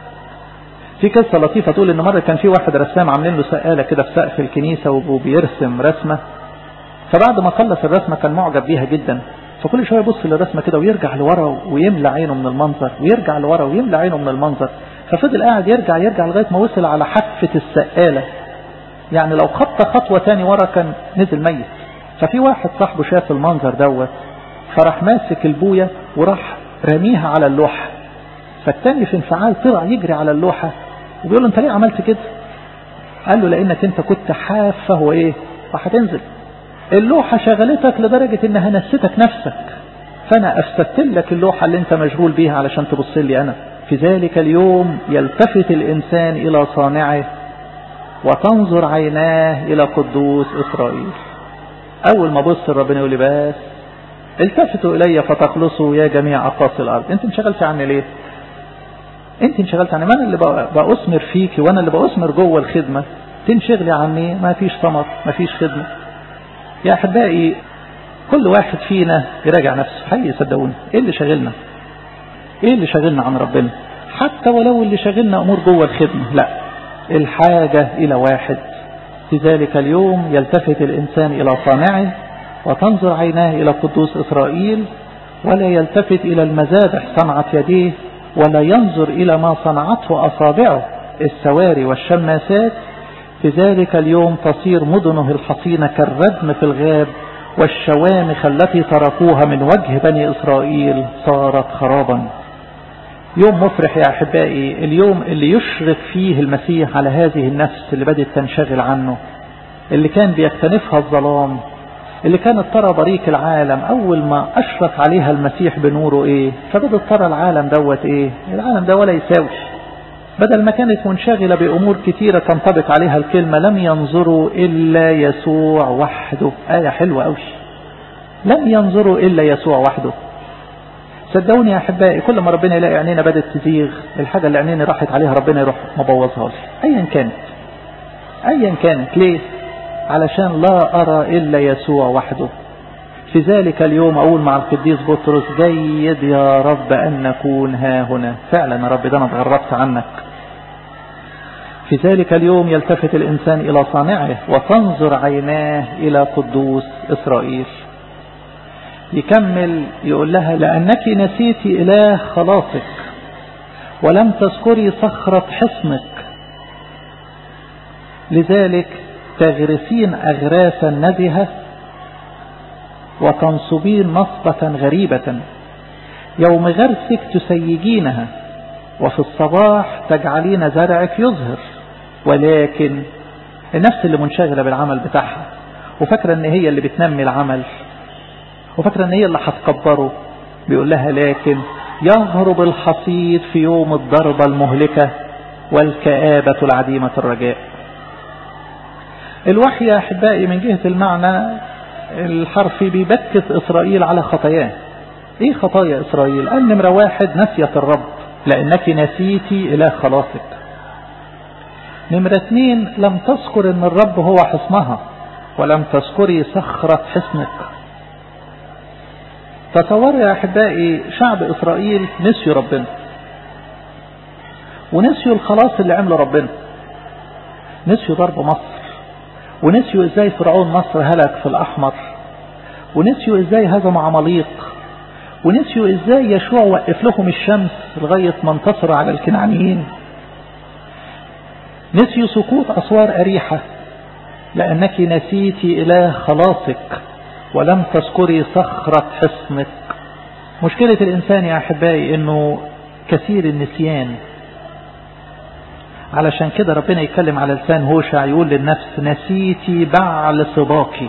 في قصة لطيفة تقول إن مرة كان في واحد رسام عاملين له سقالة كده في سقف الكنيسة وبيرسم رسمة فبعد ما خلص الرسمة كان معجب بيها جدا فكل شوية يبص للرسمة كده ويرجع لورا ويملى عينه من المنظر ويرجع لورا ويملى عينه من المنظر ففضل قاعد يرجع يرجع لغاية ما وصل على حافة السقالة يعني لو خط خطوة تاني ورا كان نزل ميت ففي واحد صاحبه شاف المنظر دوت فراح ماسك البوية وراح رميها على اللوحة فالتاني في انفعال طلع يجري على اللوحة وبيقول له انت ليه عملت كده قال له لانك انت كنت حافة وايه وهتنزل اللوحة شغلتك لدرجة انها نستك نفسك فانا افسدت لك اللوحة اللي انت مشغول بيها علشان تبص لي انا في ذلك اليوم يلتفت الانسان الى صانعه وتنظر عيناه الى قدوس اسرائيل اول ما بص ربنا يقول لي بس التفتوا الي فتخلصوا يا جميع اقاصي الارض انت انشغلت عني ليه انت انشغلت عني ما انا اللي بأثمر فيك وانا اللي بأثمر جوه الخدمة تنشغلي عني ما فيش ثمر ما فيش خدمة يا احبائي كل واحد فينا يراجع نفسه حقيقي صدقوني ايه اللي شاغلنا ايه اللي شاغلنا عن ربنا حتى ولو اللي شاغلنا امور جوه الخدمة لا الحاجة الى واحد في ذلك اليوم يلتفت الانسان الى صانعه وتنظر عيناه الى قدوس اسرائيل ولا يلتفت الى المذابح صنعت يديه ولا ينظر الى ما صنعته اصابعه السواري والشماسات في ذلك اليوم تصير مدنه الحصينة كالردم في الغاب والشوامخ التي تركوها من وجه بني إسرائيل صارت خرابا يوم مفرح يا أحبائي اليوم اللي يشرف فيه المسيح على هذه النفس اللي بدأت تنشغل عنه اللي كان بيكتنفها الظلام اللي كانت ترى بريق العالم أول ما أشرق عليها المسيح بنوره إيه فبدت ترى العالم دوت إيه العالم ده ولا يساوي بدل ما كانت منشغلة بأمور كتيرة تنطبق عليها الكلمة لم ينظروا إلا يسوع وحده آية حلوة أوي لم ينظروا إلا يسوع وحده صدقوني يا أحبائي كل ما ربنا يلاقي عينينا بدأت تزيغ الحاجة اللي عينينا راحت عليها ربنا يروح مبوظها لي أيا كانت أيا كانت ليه علشان لا أرى إلا يسوع وحده في ذلك اليوم أقول مع القديس بطرس جيد يا رب أن نكون ها هنا فعلا يا رب ده أنا اتغربت عنك في ذلك اليوم يلتفت الإنسان إلى صانعه وتنظر عيناه إلى قدوس إسرائيل يكمل يقول لها لأنك نسيت إله خلاصك ولم تذكري صخرة حصنك لذلك تغرسين أغراسا نزهة وتنصبين نصبة غريبة يوم غرسك تسيجينها وفي الصباح تجعلين زرعك يظهر ولكن النفس اللي منشغلة بالعمل بتاعها وفاكرة ان هي اللي بتنمي العمل وفاكرة ان هي اللي هتكبره بيقول لها لكن يهرب الحصيد في يوم الضربة المهلكة والكآبة العديمة الرجاء الوحي يا أحبائي من جهة المعنى الحرفي بيبكت إسرائيل على خطاياه إيه خطايا إسرائيل قال نمرة واحد نسية الرب لأنك نسيتي إله خلاصك نمرة اثنين لم تذكر أن الرب هو حصنها ولم تذكري صخرة حصنك تصور يا أحبائي شعب إسرائيل نسيوا ربنا ونسيوا الخلاص اللي عمله ربنا نسيوا ضرب مصر ونسيوا ازاي فرعون مصر هلك في الأحمر ونسيوا ازاي هزم عماليق ونسيوا ازاي يشوع وقف لهم الشمس لغاية ما انتصر على الكنعانيين نسيوا سقوط أسوار أريحة لأنك نسيتي إله خلاصك ولم تذكري صخرة حصنك مشكلة الإنسان يا أحبائي أنه كثير النسيان علشان كده ربنا يتكلم على لسان هوشع يقول للنفس نسيتي بعل صباكي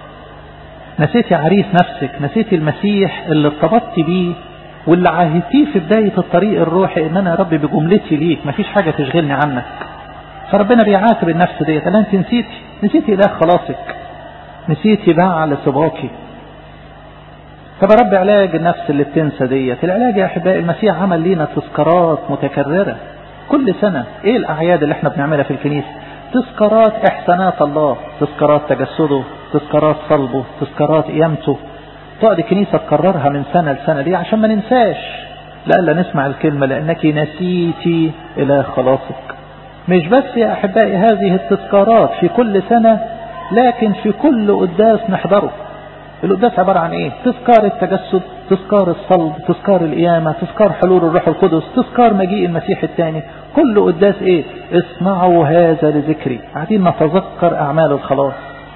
نسيتي عريس نفسك نسيتي المسيح اللي ارتبطتي بيه واللي عاهدتيه في بداية الطريق الروحي ان انا يا رب بجملتي ليك مفيش حاجة تشغلني عنك فربنا بيعاتب النفس ديت انا انت نسيتي نسيتي اله خلاصك نسيتي بعل صباكي طب يا رب علاج النفس اللي بتنسى ديت العلاج يا احبائي المسيح عمل لينا تذكارات متكرره كل سنة ايه الاعياد اللي احنا بنعملها في الكنيسة تذكارات احسانات الله تذكارات تجسده تذكارات صلبه تذكارات قيامته تقعد الكنيسة تكررها من سنة لسنة ليه عشان ما ننساش لألا نسمع الكلمة لأنك نسيتي إلى خلاصك مش بس يا أحبائي هذه التذكارات في كل سنة لكن في كل قداس نحضره القداس عبارة عن ايه تذكار التجسد تذكار الصلب تذكار القيامة تذكار حلول الروح القدس تذكار مجيء المسيح الثاني كل قداس ايه اصنعوا هذا لذكري قاعدين نتذكر اعمال الخلاص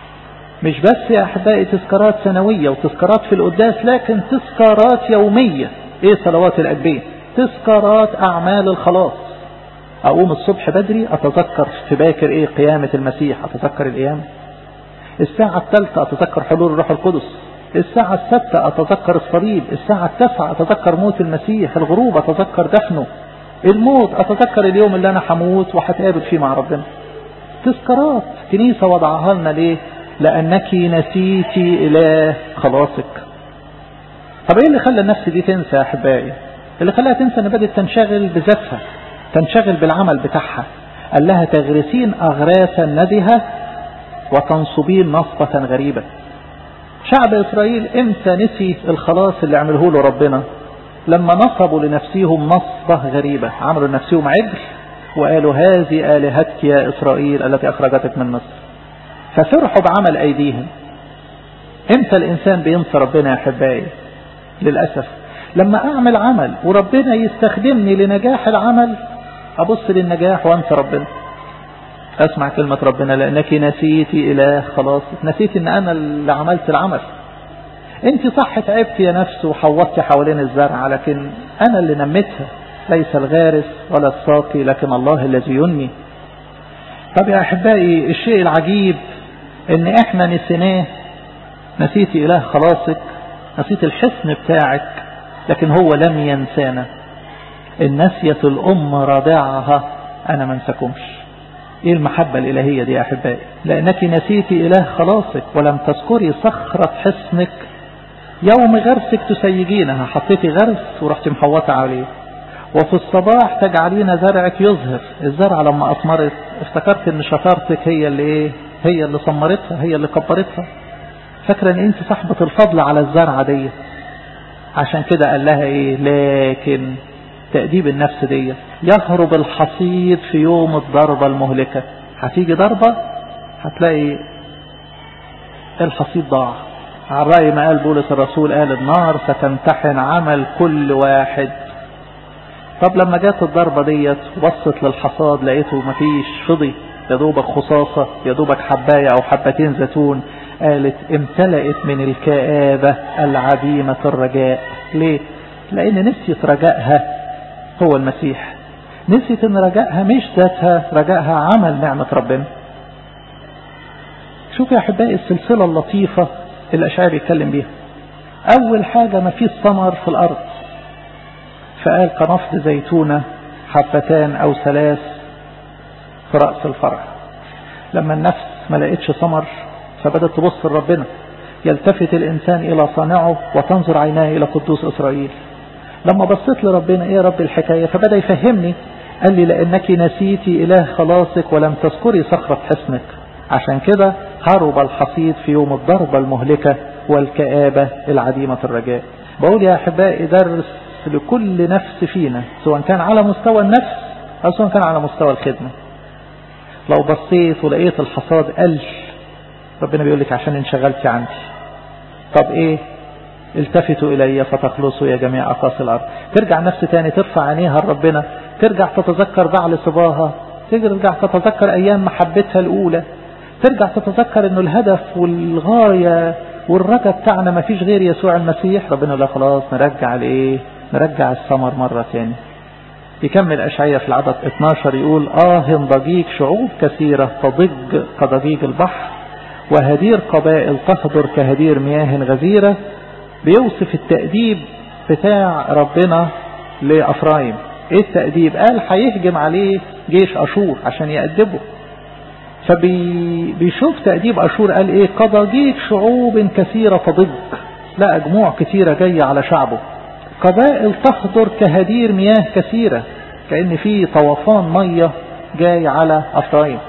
مش بس يا احبائي تذكارات سنوية وتذكارات في القداس لكن تذكارات يومية ايه صلوات الأدبية تذكارات اعمال الخلاص اقوم الصبح بدري اتذكر في باكر ايه قيامة المسيح اتذكر القيامة الساعة الثالثة أتذكر حلول الروح القدس الساعة السادسة أتذكر الصليب الساعة التاسعة أتذكر موت المسيح الغروب أتذكر دفنه الموت أتذكر اليوم اللي أنا هموت وهتقابل فيه مع ربنا تذكارات كنيسة وضعها لنا ليه لأنك نسيتي إله خلاصك طب إيه اللي خلى النفس دي تنسى يا أحبائي اللي خلاها تنسى أن بدأت تنشغل بذاتها تنشغل بالعمل بتاعها قال لها تغرسين أغراسا ندهة وتنصبين نصبة غريبة شعب إسرائيل امتى نسي الخلاص اللي عمله له ربنا لما نصبوا لنفسهم نصبة غريبة عملوا لنفسهم عجل وقالوا هذه آلهتك يا إسرائيل التي أخرجتك من مصر ففرحوا بعمل أيديهم امتى الإنسان بينسى ربنا يا أحبائي للأسف لما أعمل عمل وربنا يستخدمني لنجاح العمل أبص للنجاح وأنسى ربنا اسمع كلمة ربنا لانك نسيتي اله خلاص نسيت ان انا اللي عملت العمل انت صح تعبت يا نفس وحوطت حوالين الزرع لكن انا اللي نميتها ليس الغارس ولا الساقي لكن الله الذي ينمي طب يا احبائي الشيء العجيب ان احنا نسيناه نسيت إله خلاصك نسيت الحسن بتاعك لكن هو لم ينسانا إن نسيت الأم رضاعها أنا ما انساكمش إيه المحبة الإلهية دي يا أحبائي لأنك نسيت إله خلاصك ولم تذكري صخرة حصنك يوم غرسك تسيجينها حطيتي غرس ورحت محوطة عليه وفي الصباح تجعلين زرعك يظهر الزرع لما أثمرت افتكرت ان شطارتك هي اللي ايه هي اللي ثمرتها هي اللي كبرتها فاكرة ان انت صاحبة الفضل على الزرعة دي عشان كده قال لها ايه لكن تأديب النفس دي يهرب الحصيد في يوم الضربة المهلكة هتيجي ضربة هتلاقي الحصيد ضاع على رأي ما قال بولس الرسول قال النار ستمتحن عمل كل واحد طب لما جات الضربة ديت وبصت للحصاد لقيته مفيش فضي يا دوبك خصاصة يا دوبك حباية أو حبتين زيتون قالت امتلأت من الكآبة العديمة الرجاء ليه؟ لأن نسيت رجائها هو المسيح نسيت ان رجائها مش ذاتها رجائها عمل نعمة ربنا شوف يا أحبائي السلسلة اللطيفة اللي الأشعار بيتكلم بيها أول حاجة ما فيش ثمر في الأرض فقال كنفض زيتونة حبتان أو ثلاث في رأس الفرع لما النفس ما لقيتش ثمر فبدأت تبص لربنا يلتفت الإنسان إلى صانعه وتنظر عيناه إلى قدوس إسرائيل لما بصيت لربنا إيه يا رب الحكاية فبدأ يفهمني قال لي لأنك نسيتي إله خلاصك ولم تذكري صخرة حصنك عشان كده هرب الحصيد في يوم الضربة المهلكة والكآبة العديمة الرجاء بقول يا أحبائي درس لكل نفس فينا سواء كان على مستوى النفس أو سواء كان على مستوى الخدمة لو بصيت ولقيت الحصاد قل ربنا بيقول لك عشان انشغلت عندي طب ايه التفتوا الي فتخلصوا يا جميع اقاصي الارض ترجع نفس تاني ترفع عينيها لربنا ترجع تتذكر بعل صباها ترجع تتذكر ايام محبتها الاولى ترجع تتذكر انه الهدف والغاية والرجا بتاعنا ما فيش غير يسوع المسيح ربنا لا خلاص نرجع الايه نرجع الثمر مرة تاني يكمل أشعية في العدد 12 يقول آه ضجيج شعوب كثيرة تضج كضجيج البحر وهدير قبائل تهدر كهدير مياه غزيرة بيوصف التأديب بتاع ربنا لأفرايم ايه التأديب قال هيهجم عليه جيش أشور عشان يأدبه فبيشوف تأديب أشور قال ايه كضجيج شعوب كثيرة تضج لا جموع كثيرة جاية على شعبه قبائل تخضر كهدير مياه كثيرة كأن في طوفان مية جاي على أفرايم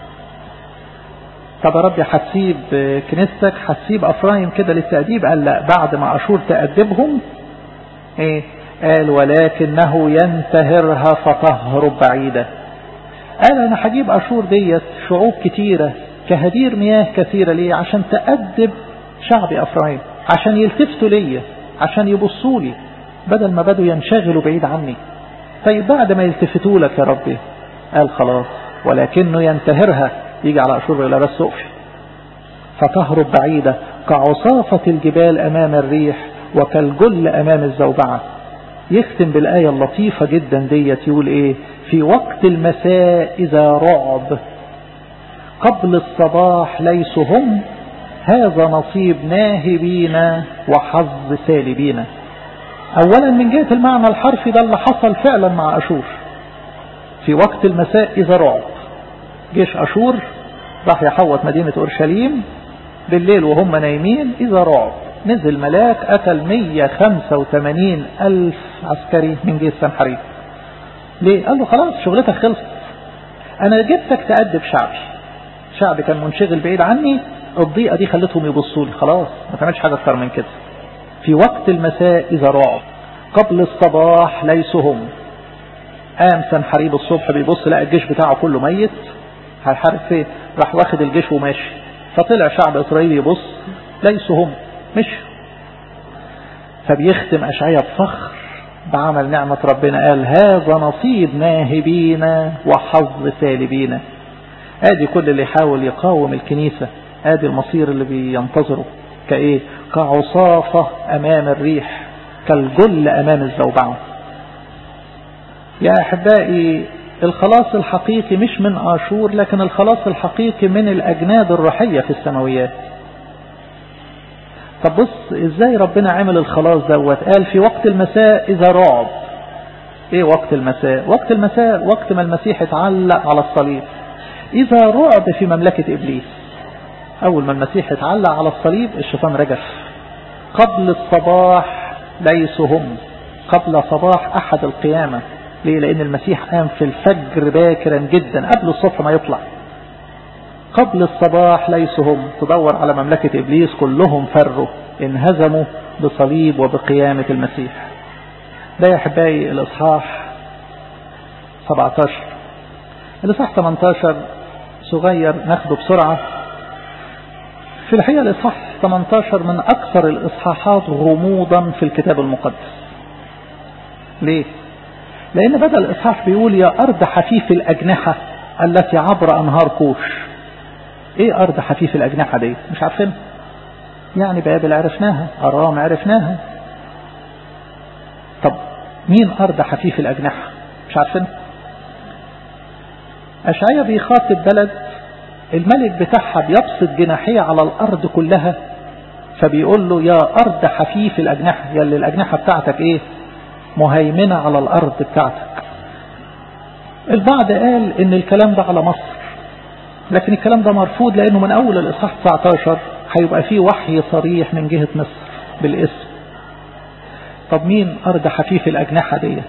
طب يا رب هتسيب كنيستك هتسيب أفرايم كده للتأديب قال لا بعد ما أشور تأدبهم ايه قال ولكنه ينتهرها فتهرب بعيدة قال انا هجيب اشور ديت شعوب كتيرة كهدير مياه كثيرة ليه عشان تأدب شعبي افرايم عشان يلتفتوا ليا عشان يبصوا لي بدل ما بدوا ينشغلوا بعيد عني طيب بعد ما يلتفتوا لك يا ربي قال خلاص ولكنه ينتهرها يجي على أشور إلى راس سقفي فتهرب بعيدة كعصافة الجبال أمام الريح وكالجل أمام الزوبعة يختم بالآية اللطيفة جدا ديت يقول إيه في وقت المساء إذا رعب قبل الصباح ليسوا هم هذا نصيب ناهبين وحظ سالبين اولا من جهة المعنى الحرفي ده اللي حصل فعلا مع اشور في وقت المساء اذا رعب جيش اشور راح يحوط مدينة اورشليم بالليل وهم نايمين اذا رعب نزل ملاك قتل 185 الف عسكري من جيش سنحريب ليه قال له خلاص شغلتك خلصت انا جبتك تأدب شعبي شعبي كان منشغل بعيد عني الضيقة دي خلتهم يبصوا لي خلاص ما تعملش حاجة اكتر من كده في وقت المساء إذا رعب قبل الصباح ليسوا هم قام سنحريب الصبح بيبص لقى الجيش بتاعه كله ميت هيحارب فين راح واخد الجيش وماشي فطلع شعب إسرائيل يبص ليسوا هم مش فبيختم أشعية بفخر بعمل نعمة ربنا قال هذا نصيب ناهبين وحظ سالبين ادي كل اللي يحاول يقاوم الكنيسة ادي المصير اللي بينتظره كايه كعصافة امام الريح كالجل امام الزوبعة يا احبائي الخلاص الحقيقي مش من اشور لكن الخلاص الحقيقي من الاجناد الروحية في السماويات طب بص ازاي ربنا عمل الخلاص دوت قال في وقت المساء اذا رعب ايه وقت المساء وقت المساء وقت ما المسيح اتعلق على الصليب اذا رعب في مملكة ابليس اول ما المسيح اتعلق على الصليب الشيطان رجف قبل الصباح ليسوا هم قبل صباح احد القيامة ليه لان المسيح قام في الفجر باكرا جدا قبل الصبح ما يطلع قبل الصباح ليسوا هم تدور على مملكة إبليس كلهم فروا انهزموا بصليب وبقيامة المسيح ده يا أحبائي الإصحاح 17 الإصحاح 18 صغير ناخده بسرعة في الحقيقة الإصحاح 18 من أكثر الإصحاحات غموضا في الكتاب المقدس ليه؟ لأن بدأ الإصحاح بيقول يا أرض حفيف الأجنحة التي عبر أنهار كوش ايه ارض حفيف الاجنحة دي مش عارفين يعني بابل عرفناها ارام عرفناها طب مين ارض حفيف الاجنحة مش عارفين اشعيا بيخاطب بلد الملك بتاعها بيبسط جناحيه على الارض كلها فبيقول له يا ارض حفيف الاجنحة يا اللي الاجنحة بتاعتك ايه مهيمنة على الارض بتاعتك البعض قال ان الكلام ده على مصر لكن الكلام ده مرفوض لأنه من أول الإصحاح 19 هيبقى فيه وحي صريح من جهة مصر بالاسم طب مين أرض حفيف الأجنحة ديت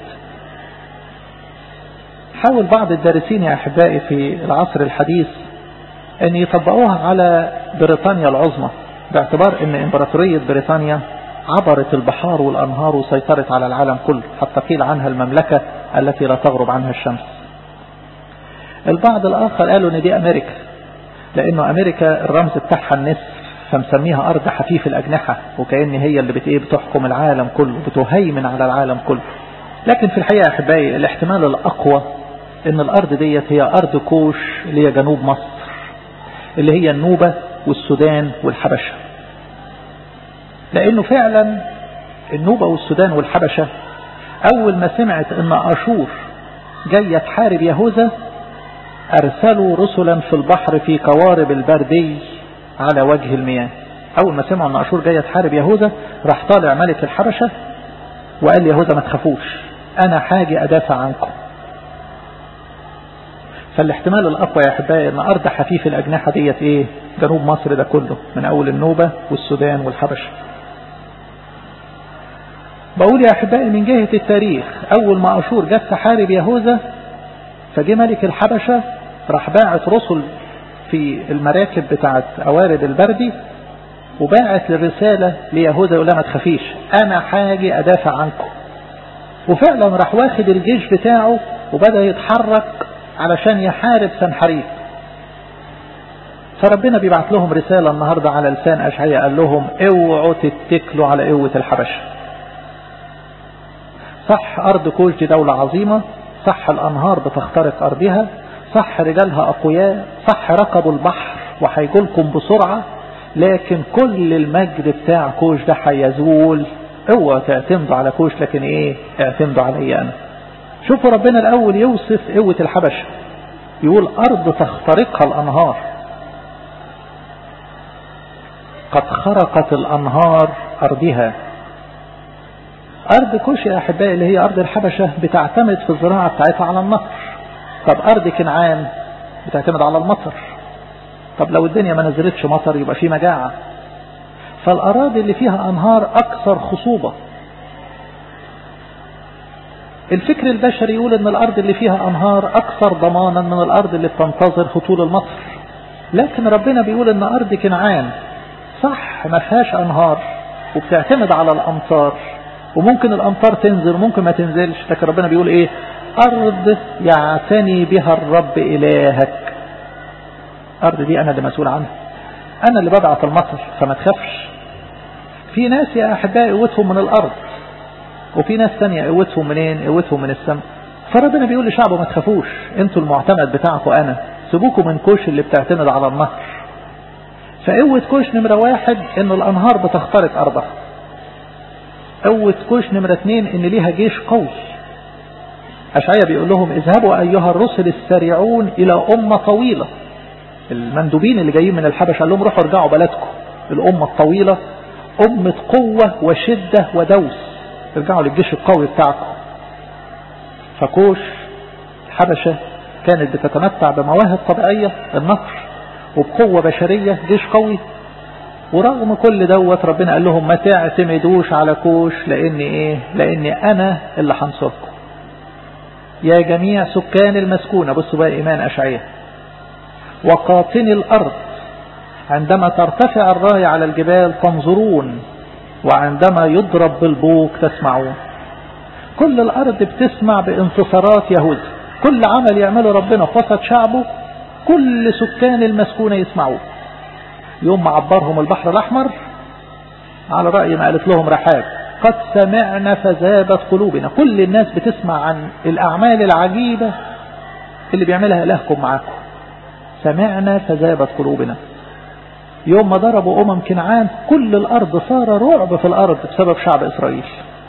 حاول بعض الدارسين يا أحبائي في العصر الحديث أن يطبقوها على بريطانيا العظمى باعتبار أن إمبراطورية بريطانيا عبرت البحار والأنهار وسيطرت على العالم كله حتى قيل عنها المملكة التي لا تغرب عنها الشمس البعض الآخر قالوا ان دي أمريكا لأنه أمريكا الرمز بتاعها النسر فمسميها أرض حفيف الأجنحة وكأن هي اللي بت بتحكم العالم كله بتهيمن على العالم كله لكن في الحقيقة يا أحبائي الاحتمال الأقوى ان الأرض ديت هي أرض كوش اللي هي جنوب مصر اللي هي النوبة والسودان والحبشة لأنه فعلا النوبة والسودان والحبشة أول ما سمعت ان أشور جاية تحارب يهوذا أرسلوا رسلا في البحر في قوارب البردي على وجه المياه أول ما سمعوا أن أشور جاية تحارب يهوذا راح طالع ملك الحبشة وقال يهوذا ما تخافوش أنا حاجة أدافع عنكم فالاحتمال الأقوى يا أحبائي أن أرض حفيف الأجنحة ديت إيه جنوب مصر ده كله من أول النوبة والسودان والحبشة بقول يا أحبائي من جهة التاريخ أول ما أشور جت تحارب يهوذا فجه ملك الحبشة راح باعت رسل في المراكب بتاعت أوارد البردي وباعت الرسالة ليهوذا يقول لها ما تخافيش أنا حاجي أدافع عنكم وفعلا راح واخد الجيش بتاعه وبدأ يتحرك علشان يحارب سنحريب فربنا بيبعت لهم رسالة النهاردة على لسان أشعياء قال لهم اوعوا تتكلوا على قوة الحبشة صح أرض كوش دي دولة عظيمة صح الأنهار بتخترق أرضها صح رجالها أقوياء صح ركبوا البحر وهيجولكم بسرعة لكن كل المجد بتاع كوش ده هيزول اوعوا تعتمدوا على كوش لكن ايه اعتمدوا علي انا شوفوا ربنا الاول يوصف قوة الحبشة يقول ارض تخترقها الانهار قد خرقت الانهار ارضها ارض كوش يا احبائي اللي هي ارض الحبشة بتعتمد في الزراعة بتاعتها على النهر طب ارض كنعان بتعتمد على المطر طب لو الدنيا ما نزلتش مطر يبقى في مجاعة فالأراضي اللي فيها أنهار أكثر خصوبة الفكر البشري يقول ان الأرض اللي فيها أنهار أكثر ضمانا من الأرض اللي بتنتظر هطول المطر لكن ربنا بيقول ان أرض كنعان صح ما فيهاش أنهار وبتعتمد على الأمطار وممكن الأمطار تنزل وممكن ما تنزلش لكن ربنا بيقول ايه أرض يعتني بها الرب إلهك الأرض دي أنا اللي مسؤول عنها أنا اللي ببعت المطر فما تخافش في ناس يا أحبائي قوتهم من الأرض وفي ناس تانية قوتهم منين قوتهم من السماء فربنا بيقول لشعبه ما تخافوش انتوا المعتمد بتاعكم أنا سيبوكم من كوش اللي بتعتمد على النهر فقوة كوش نمرة واحد ان الأنهار بتخترق أرضها قوة كوش نمرة اتنين ان ليها جيش قوي أشعيا بيقول لهم اذهبوا أيها الرسل السريعون إلى أمة طويلة المندوبين اللي جايين من الحبش قال لهم روحوا ارجعوا بلدكم الأمة الطويلة أمة قوة وشدة ودوس ارجعوا للجيش القوي بتاعكم فكوش الحبشة كانت بتتمتع بمواهب طبيعية النصر وبقوة بشرية جيش قوي ورغم كل دوت ربنا قال لهم ما تعتمدوش على كوش لان ايه لان انا اللي هنصركم يا جميع سكان المسكونة بصوا بقى ايمان اشعياء وقاطني الارض عندما ترتفع الراية على الجبال تنظرون وعندما يضرب بالبوق تسمعون كل الارض بتسمع بانتصارات يهوذا كل عمل يعمله ربنا في وسط شعبه كل سكان المسكونة يسمعوه يوم ما عبرهم البحر الأحمر على رأي ما قالت لهم رحاب قد سمعنا فذابت قلوبنا كل الناس بتسمع عن الأعمال العجيبة اللي بيعملها إلهكم معاكم سمعنا فذابت قلوبنا يوم ما ضربوا أمم كنعان كل الأرض صار رعب في الأرض بسبب شعب إسرائيل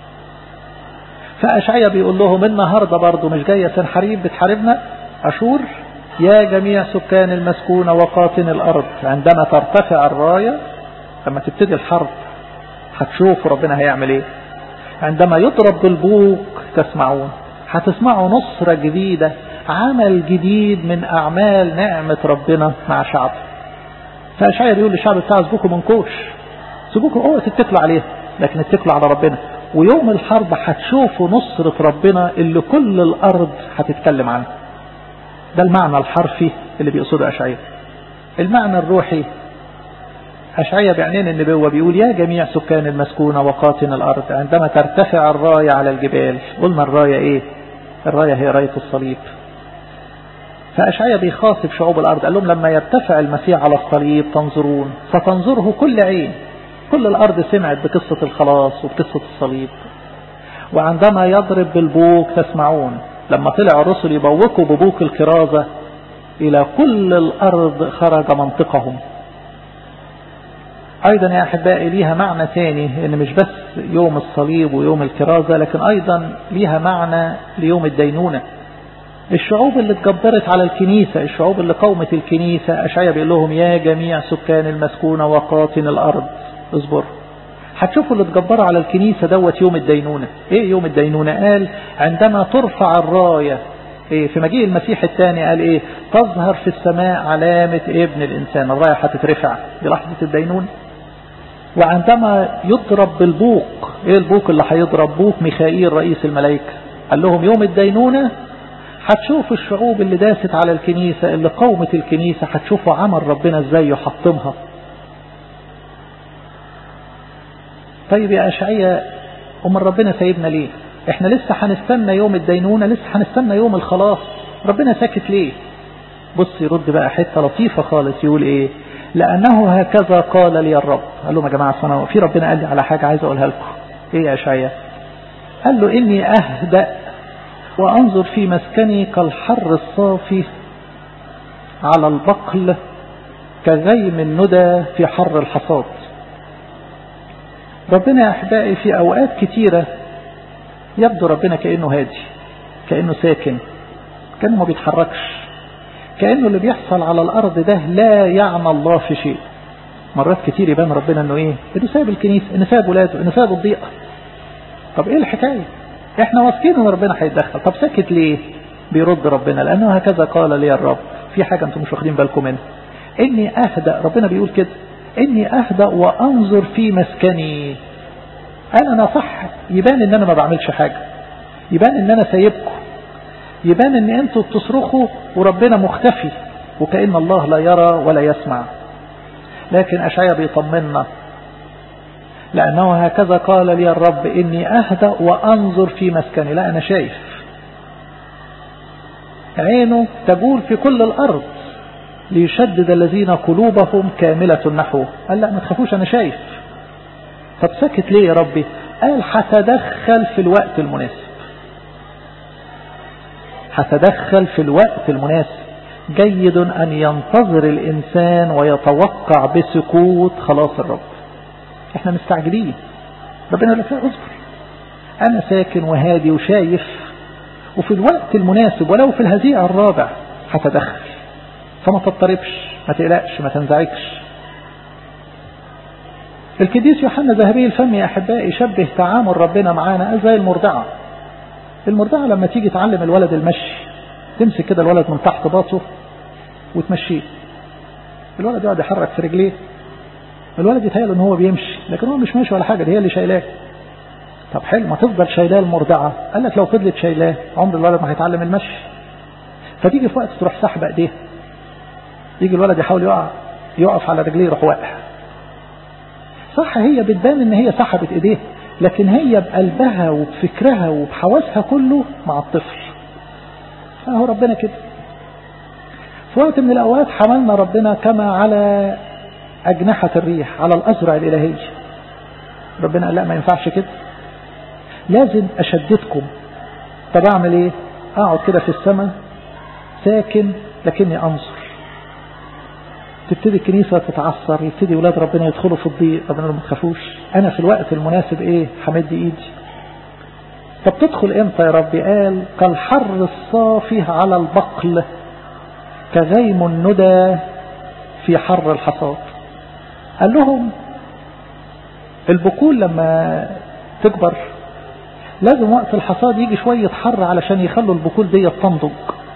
فأشعيا بيقول لهم النهاردة برضه مش جاية سنحريب بتحاربنا أشور يا جميع سكان المسكونة وقاطن الأرض عندما ترتفع الراية لما تبتدي الحرب هتشوفوا ربنا هيعمل ايه عندما يضرب بالبوق تسمعون هتسمعوا نصرة جديدة عمل جديد من أعمال نعمة ربنا مع شعبه فأشعير يقول للشعب بتاعه سيبوكوا من كوش سيبوكوا اوعوا تتكلوا عليه لكن اتكلوا على ربنا ويوم الحرب هتشوفوا نصرة ربنا اللي كل الأرض هتتكلم عنها ده المعنى الحرفي اللي بيقصده أشعية المعنى الروحي أشعية بعينين النبوة بيقول يا جميع سكان المسكونة وقاطن الأرض عندما ترتفع الراية على الجبال قلنا الراية إيه الراية هي راية الصليب فأشعية بيخاطب شعوب الأرض قال لهم لما يرتفع المسيح على الصليب تنظرون فتنظره كل عين كل الأرض سمعت بقصة الخلاص وبقصة الصليب وعندما يضرب بالبوق تسمعون لما طلع الرسل يبوقوا ببوق الكرازة إلى كل الأرض خرج منطقهم أيضا يا أحبائي ليها معنى ثاني إن مش بس يوم الصليب ويوم الكرازة لكن أيضا ليها معنى ليوم الدينونة الشعوب اللي اتجبرت على الكنيسة الشعوب اللي قومت الكنيسة أشعيا بيقول لهم يا جميع سكان المسكونة وقاطن الأرض اصبر هتشوفوا اللي اتجبروا على الكنيسة دوت يوم الدينونة ايه يوم الدينونة قال عندما ترفع الراية إيه في مجيء المسيح الثاني قال ايه تظهر في السماء علامة ابن الانسان الراية هتترفع دي لحظة الدينونة وعندما يضرب بالبوق ايه البوق اللي هيضرب بوق ميخائيل رئيس الملائكة قال لهم يوم الدينونة هتشوفوا الشعوب اللي داست على الكنيسة اللي قومت الكنيسة هتشوفوا عمل ربنا ازاي يحطمها طيب يا أشعية أمال ربنا سايبنا ليه احنا لسه هنستنى يوم الدينونة لسه هنستنى يوم الخلاص ربنا ساكت ليه بص يرد بقى حتة لطيفة خالص يقول ايه لأنه هكذا قال لي الرب قال لهم يا جماعة صنعوا في ربنا قال لي على حاجة عايز أقولها لكم ايه يا أشعية قال له إني أهدأ وأنظر في مسكني كالحر الصافي على البقل كغيم الندى في حر الحصاد ربنا يا أحبائي في أوقات كتيرة يبدو ربنا كأنه هادي كأنه ساكن كأنه ما بيتحركش كأنه اللي بيحصل على الأرض ده لا يعنى الله في شيء مرات كتير يبان ربنا انه ايه انه ساب الكنيسة انه ساب ولاده انه ساب الضيقة طب ايه الحكاية احنا واثقين ان ربنا هيتدخل طب ساكت ليه بيرد ربنا لانه هكذا قال لي الرب في حاجة انتم مش واخدين بالكم منها اني اهدأ ربنا بيقول كده اني اهدأ وانظر في مسكني انا انا صح يبان ان انا ما بعملش حاجة يبان ان انا سايبكم يبان ان انتوا بتصرخوا وربنا مختفي وكأن الله لا يرى ولا يسمع لكن أشعيا بيطمنا لأنه هكذا قال لي الرب إني أهدأ وأنظر في مسكني لا أنا شايف عينه تقول في كل الأرض ليشدد الذين قلوبهم كاملة نحوه قال لا ما تخافوش أنا شايف طب سكت ليه يا ربي قال هتدخل في الوقت المناسب هتدخل في الوقت المناسب جيد أن ينتظر الإنسان ويتوقع بسكوت خلاص الرب احنا مستعجلين ربنا يقول لك لا اصبر أنا ساكن وهادي وشايف وفي الوقت المناسب ولو في الهزيع الرابع هتدخل فما تضطربش ما تقلقش ما تنزعجش القديس يوحنا ذهبي الفم يا أحبائي يشبه تعامل ربنا معانا زي المرضعة المرضعة لما تيجي تعلم الولد المشي تمسك كده الولد من تحت باطه وتمشيه الولد يقعد يحرك في رجليه الولد يتهيأ ان هو بيمشي لكن هو مش ماشي ولا حاجة دي هي اللي شايلاه طب حلو ما تفضل شايلاه المرضعة قال لك لو فضلت شايلاه عمر الولد ما هيتعلم المشي فتيجي في وقت تروح سحب ايديه يجي الولد يحاول يقع يقف على رجليه يروح واقع صح هي بتبان ان هي سحبت ايديه لكن هي بقلبها وبفكرها وبحواسها كله مع الطفل اهو ربنا كده في وقت من الاوقات حملنا ربنا كما على اجنحة الريح على الازرع الالهية ربنا قال لا ما ينفعش كده لازم اشددكم طب اعمل ايه اقعد كده في السماء ساكن لكني انظر تبتدي الكنيسة تتعثر يبتدي ولاد ربنا يدخلوا في الضيق ربنا ما تخافوش انا في الوقت المناسب ايه همد ايدي طب تدخل امتى يا ربي قال كالحر الصافي على البقل كغيم الندى في حر الحصاد قال لهم البقول لما تكبر لازم وقت الحصاد يجي شوية حر علشان يخلوا البقول دي تنضج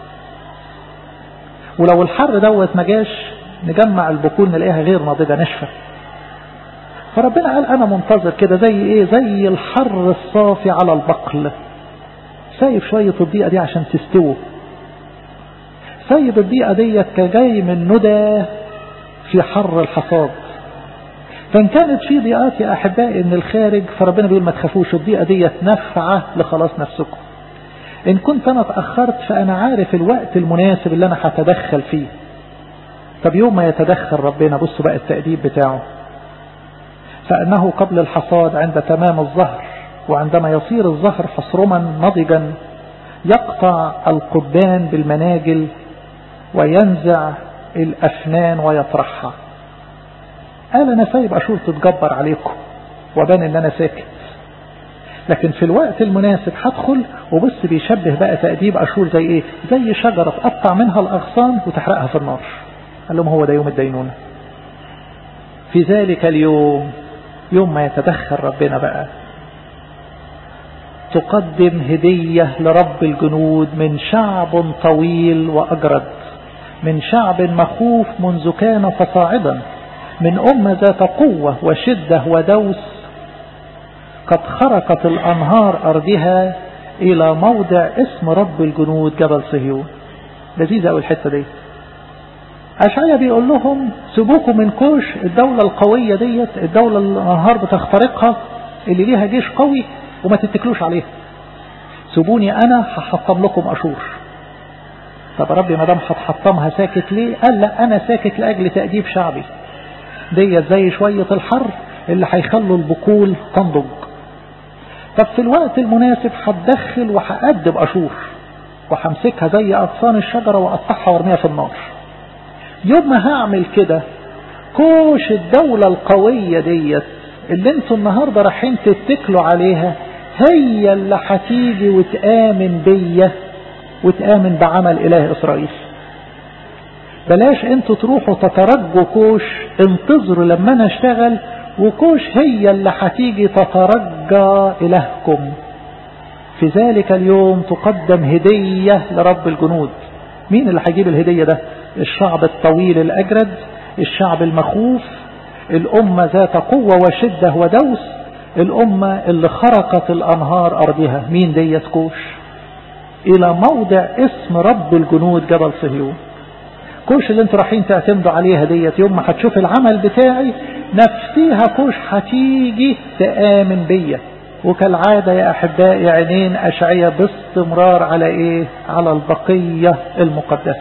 ولو الحر دوت ما جاش نجمع البقول نلاقيها غير ناضجة ناشفة فربنا قال انا منتظر كده زي ايه زي الحر الصافي على البقل سايب شوية الضيقة دي عشان تستوي سايب الضيقة دي كجاي من ندى في حر الحصاد فإن كانت في ضيقات يا أحبائي من الخارج فربنا بيقول ما تخافوش الضيقة دي نفعة لخلاص نفسكم إن كنت أنا اتأخرت فأنا عارف الوقت المناسب اللي أنا هتدخل فيه طب يوم ما يتدخل ربنا بصوا بقى التأديب بتاعه فأنه قبل الحصاد عند تمام الظهر وعندما يصير الظهر حصرما نضجا يقطع القبان بالمناجل وينزع الأفنان ويطرحها قال أنا سايب أشور تتجبر عليكم وبان إن أنا ساكت لكن في الوقت المناسب هدخل وبص بيشبه بقى تأديب أشور زي إيه زي شجرة تقطع منها الأغصان وتحرقها في النار قال لهم هو ده يوم الدينونة في ذلك اليوم يوم ما يتدخل ربنا بقى تقدم هدية لرب الجنود من شعب طويل وأجرد من شعب مخوف منذ كان فصاعدا من أمة ذات قوة وشدة ودوس قد خرقت الأنهار أرضها إلى موضع اسم رب الجنود جبل صهيون لذيذة أول الحتة دي أشعيا بيقول لهم سيبوكم من كوش الدولة القوية ديت الدولة اللي الأنهار بتخترقها اللي ليها جيش قوي وما تتكلوش عليها سيبوني أنا هحطم لكم أشور طب ربي ما دام هتحطمها ساكت ليه قال لا أنا ساكت لأجل تأديب شعبي ديت زي شوية الحر اللي هيخلوا البقول تنضج طب في الوقت المناسب هتدخل وهأدب أشور وهمسكها زي أغصان الشجرة وأقطعها وارميها في النار يوم ما هعمل كده كوش الدولة القوية ديت اللي انتوا النهاردة رايحين تتكلوا عليها هي اللي هتيجي وتآمن بيا وتآمن بعمل إله إسرائيل بلاش انتوا تروحوا تترجوا كوش انتظروا لما انا اشتغل وكوش هي اللي هتيجي تترجى إلهكم في ذلك اليوم تقدم هدية لرب الجنود مين اللي هيجيب الهدية ده الشعب الطويل الأجرد الشعب المخوف الأمة ذات قوة وشدة ودوس الأمة اللي خرقت الأنهار أرضها مين ديت كوش إلى موضع اسم رب الجنود جبل صهيون كوش اللي انتوا رايحين تعتمدوا عليها ديت يوم ما هتشوف العمل بتاعي نفسيها كوش هتيجي تآمن بيا وكالعادة يا أحبائي عينين أشعية باستمرار على إيه على البقية المقدسة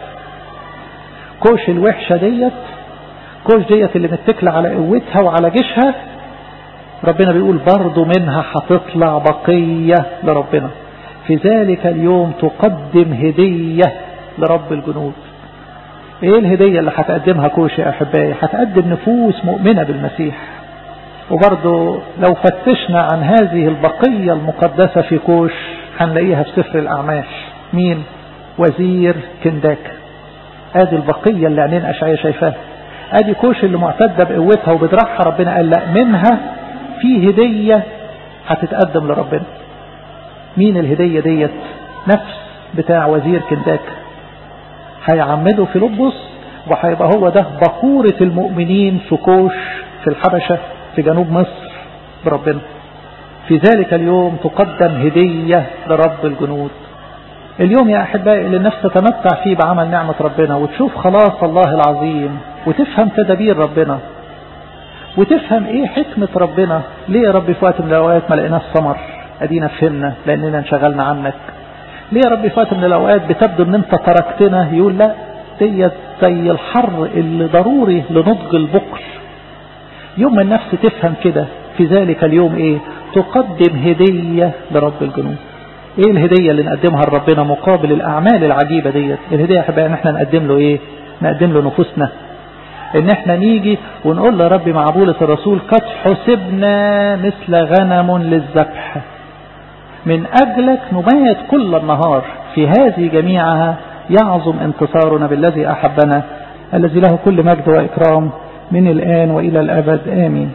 كوش الوحشة ديت كوش ديت اللي متكلة على قوتها وعلى جيشها ربنا بيقول برضو منها هتطلع بقية لربنا في ذلك اليوم تقدم هدية لرب الجنود ايه الهدية اللي هتقدمها كوش يا احبائي هتقدم نفوس مؤمنة بالمسيح وبرضو لو فتشنا عن هذه البقية المقدسة في كوش هنلاقيها في سفر الاعمال مين وزير كنداك ادي البقية اللي عينين اشعياء شايفاها ادي كوش اللي معتدة بقوتها وبدرعها ربنا قال لا منها في هدية هتتقدم لربنا مين الهدية ديت نفس بتاع وزير كنتاك هيعمده في لبس وهيبقى هو ده بقورة المؤمنين في كوش في الحبشة في جنوب مصر بربنا في ذلك اليوم تقدم هدية لرب الجنود اليوم يا أحبائي اللي النفس تتمتع فيه بعمل نعمة ربنا وتشوف خلاص الله العظيم وتفهم تدابير ربنا وتفهم ايه حكمة ربنا ليه يا رب في وقت من الأوقات ما لقيناش ثمر ادينا فهمنا لأننا انشغلنا عنك ليه يا رب في وقت من الأوقات بتبدو ان انت تركتنا يقول لا ديت زي الحر اللي ضروري لنضج البقر يوم ما النفس تفهم كده في ذلك اليوم ايه تقدم هدية لرب الجنود ايه الهدية اللي نقدمها لربنا مقابل الاعمال العجيبة ديت الهدية يا ان احنا نقدم له ايه نقدم له نفوسنا ان احنا نيجي ونقول له ربي مع بولس الرسول قد حسبنا مثل غنم للذبح من اجلك نبيت كل النهار في هذه جميعها يعظم انتصارنا بالذي احبنا الذي له كل مجد واكرام من الان والى الابد امين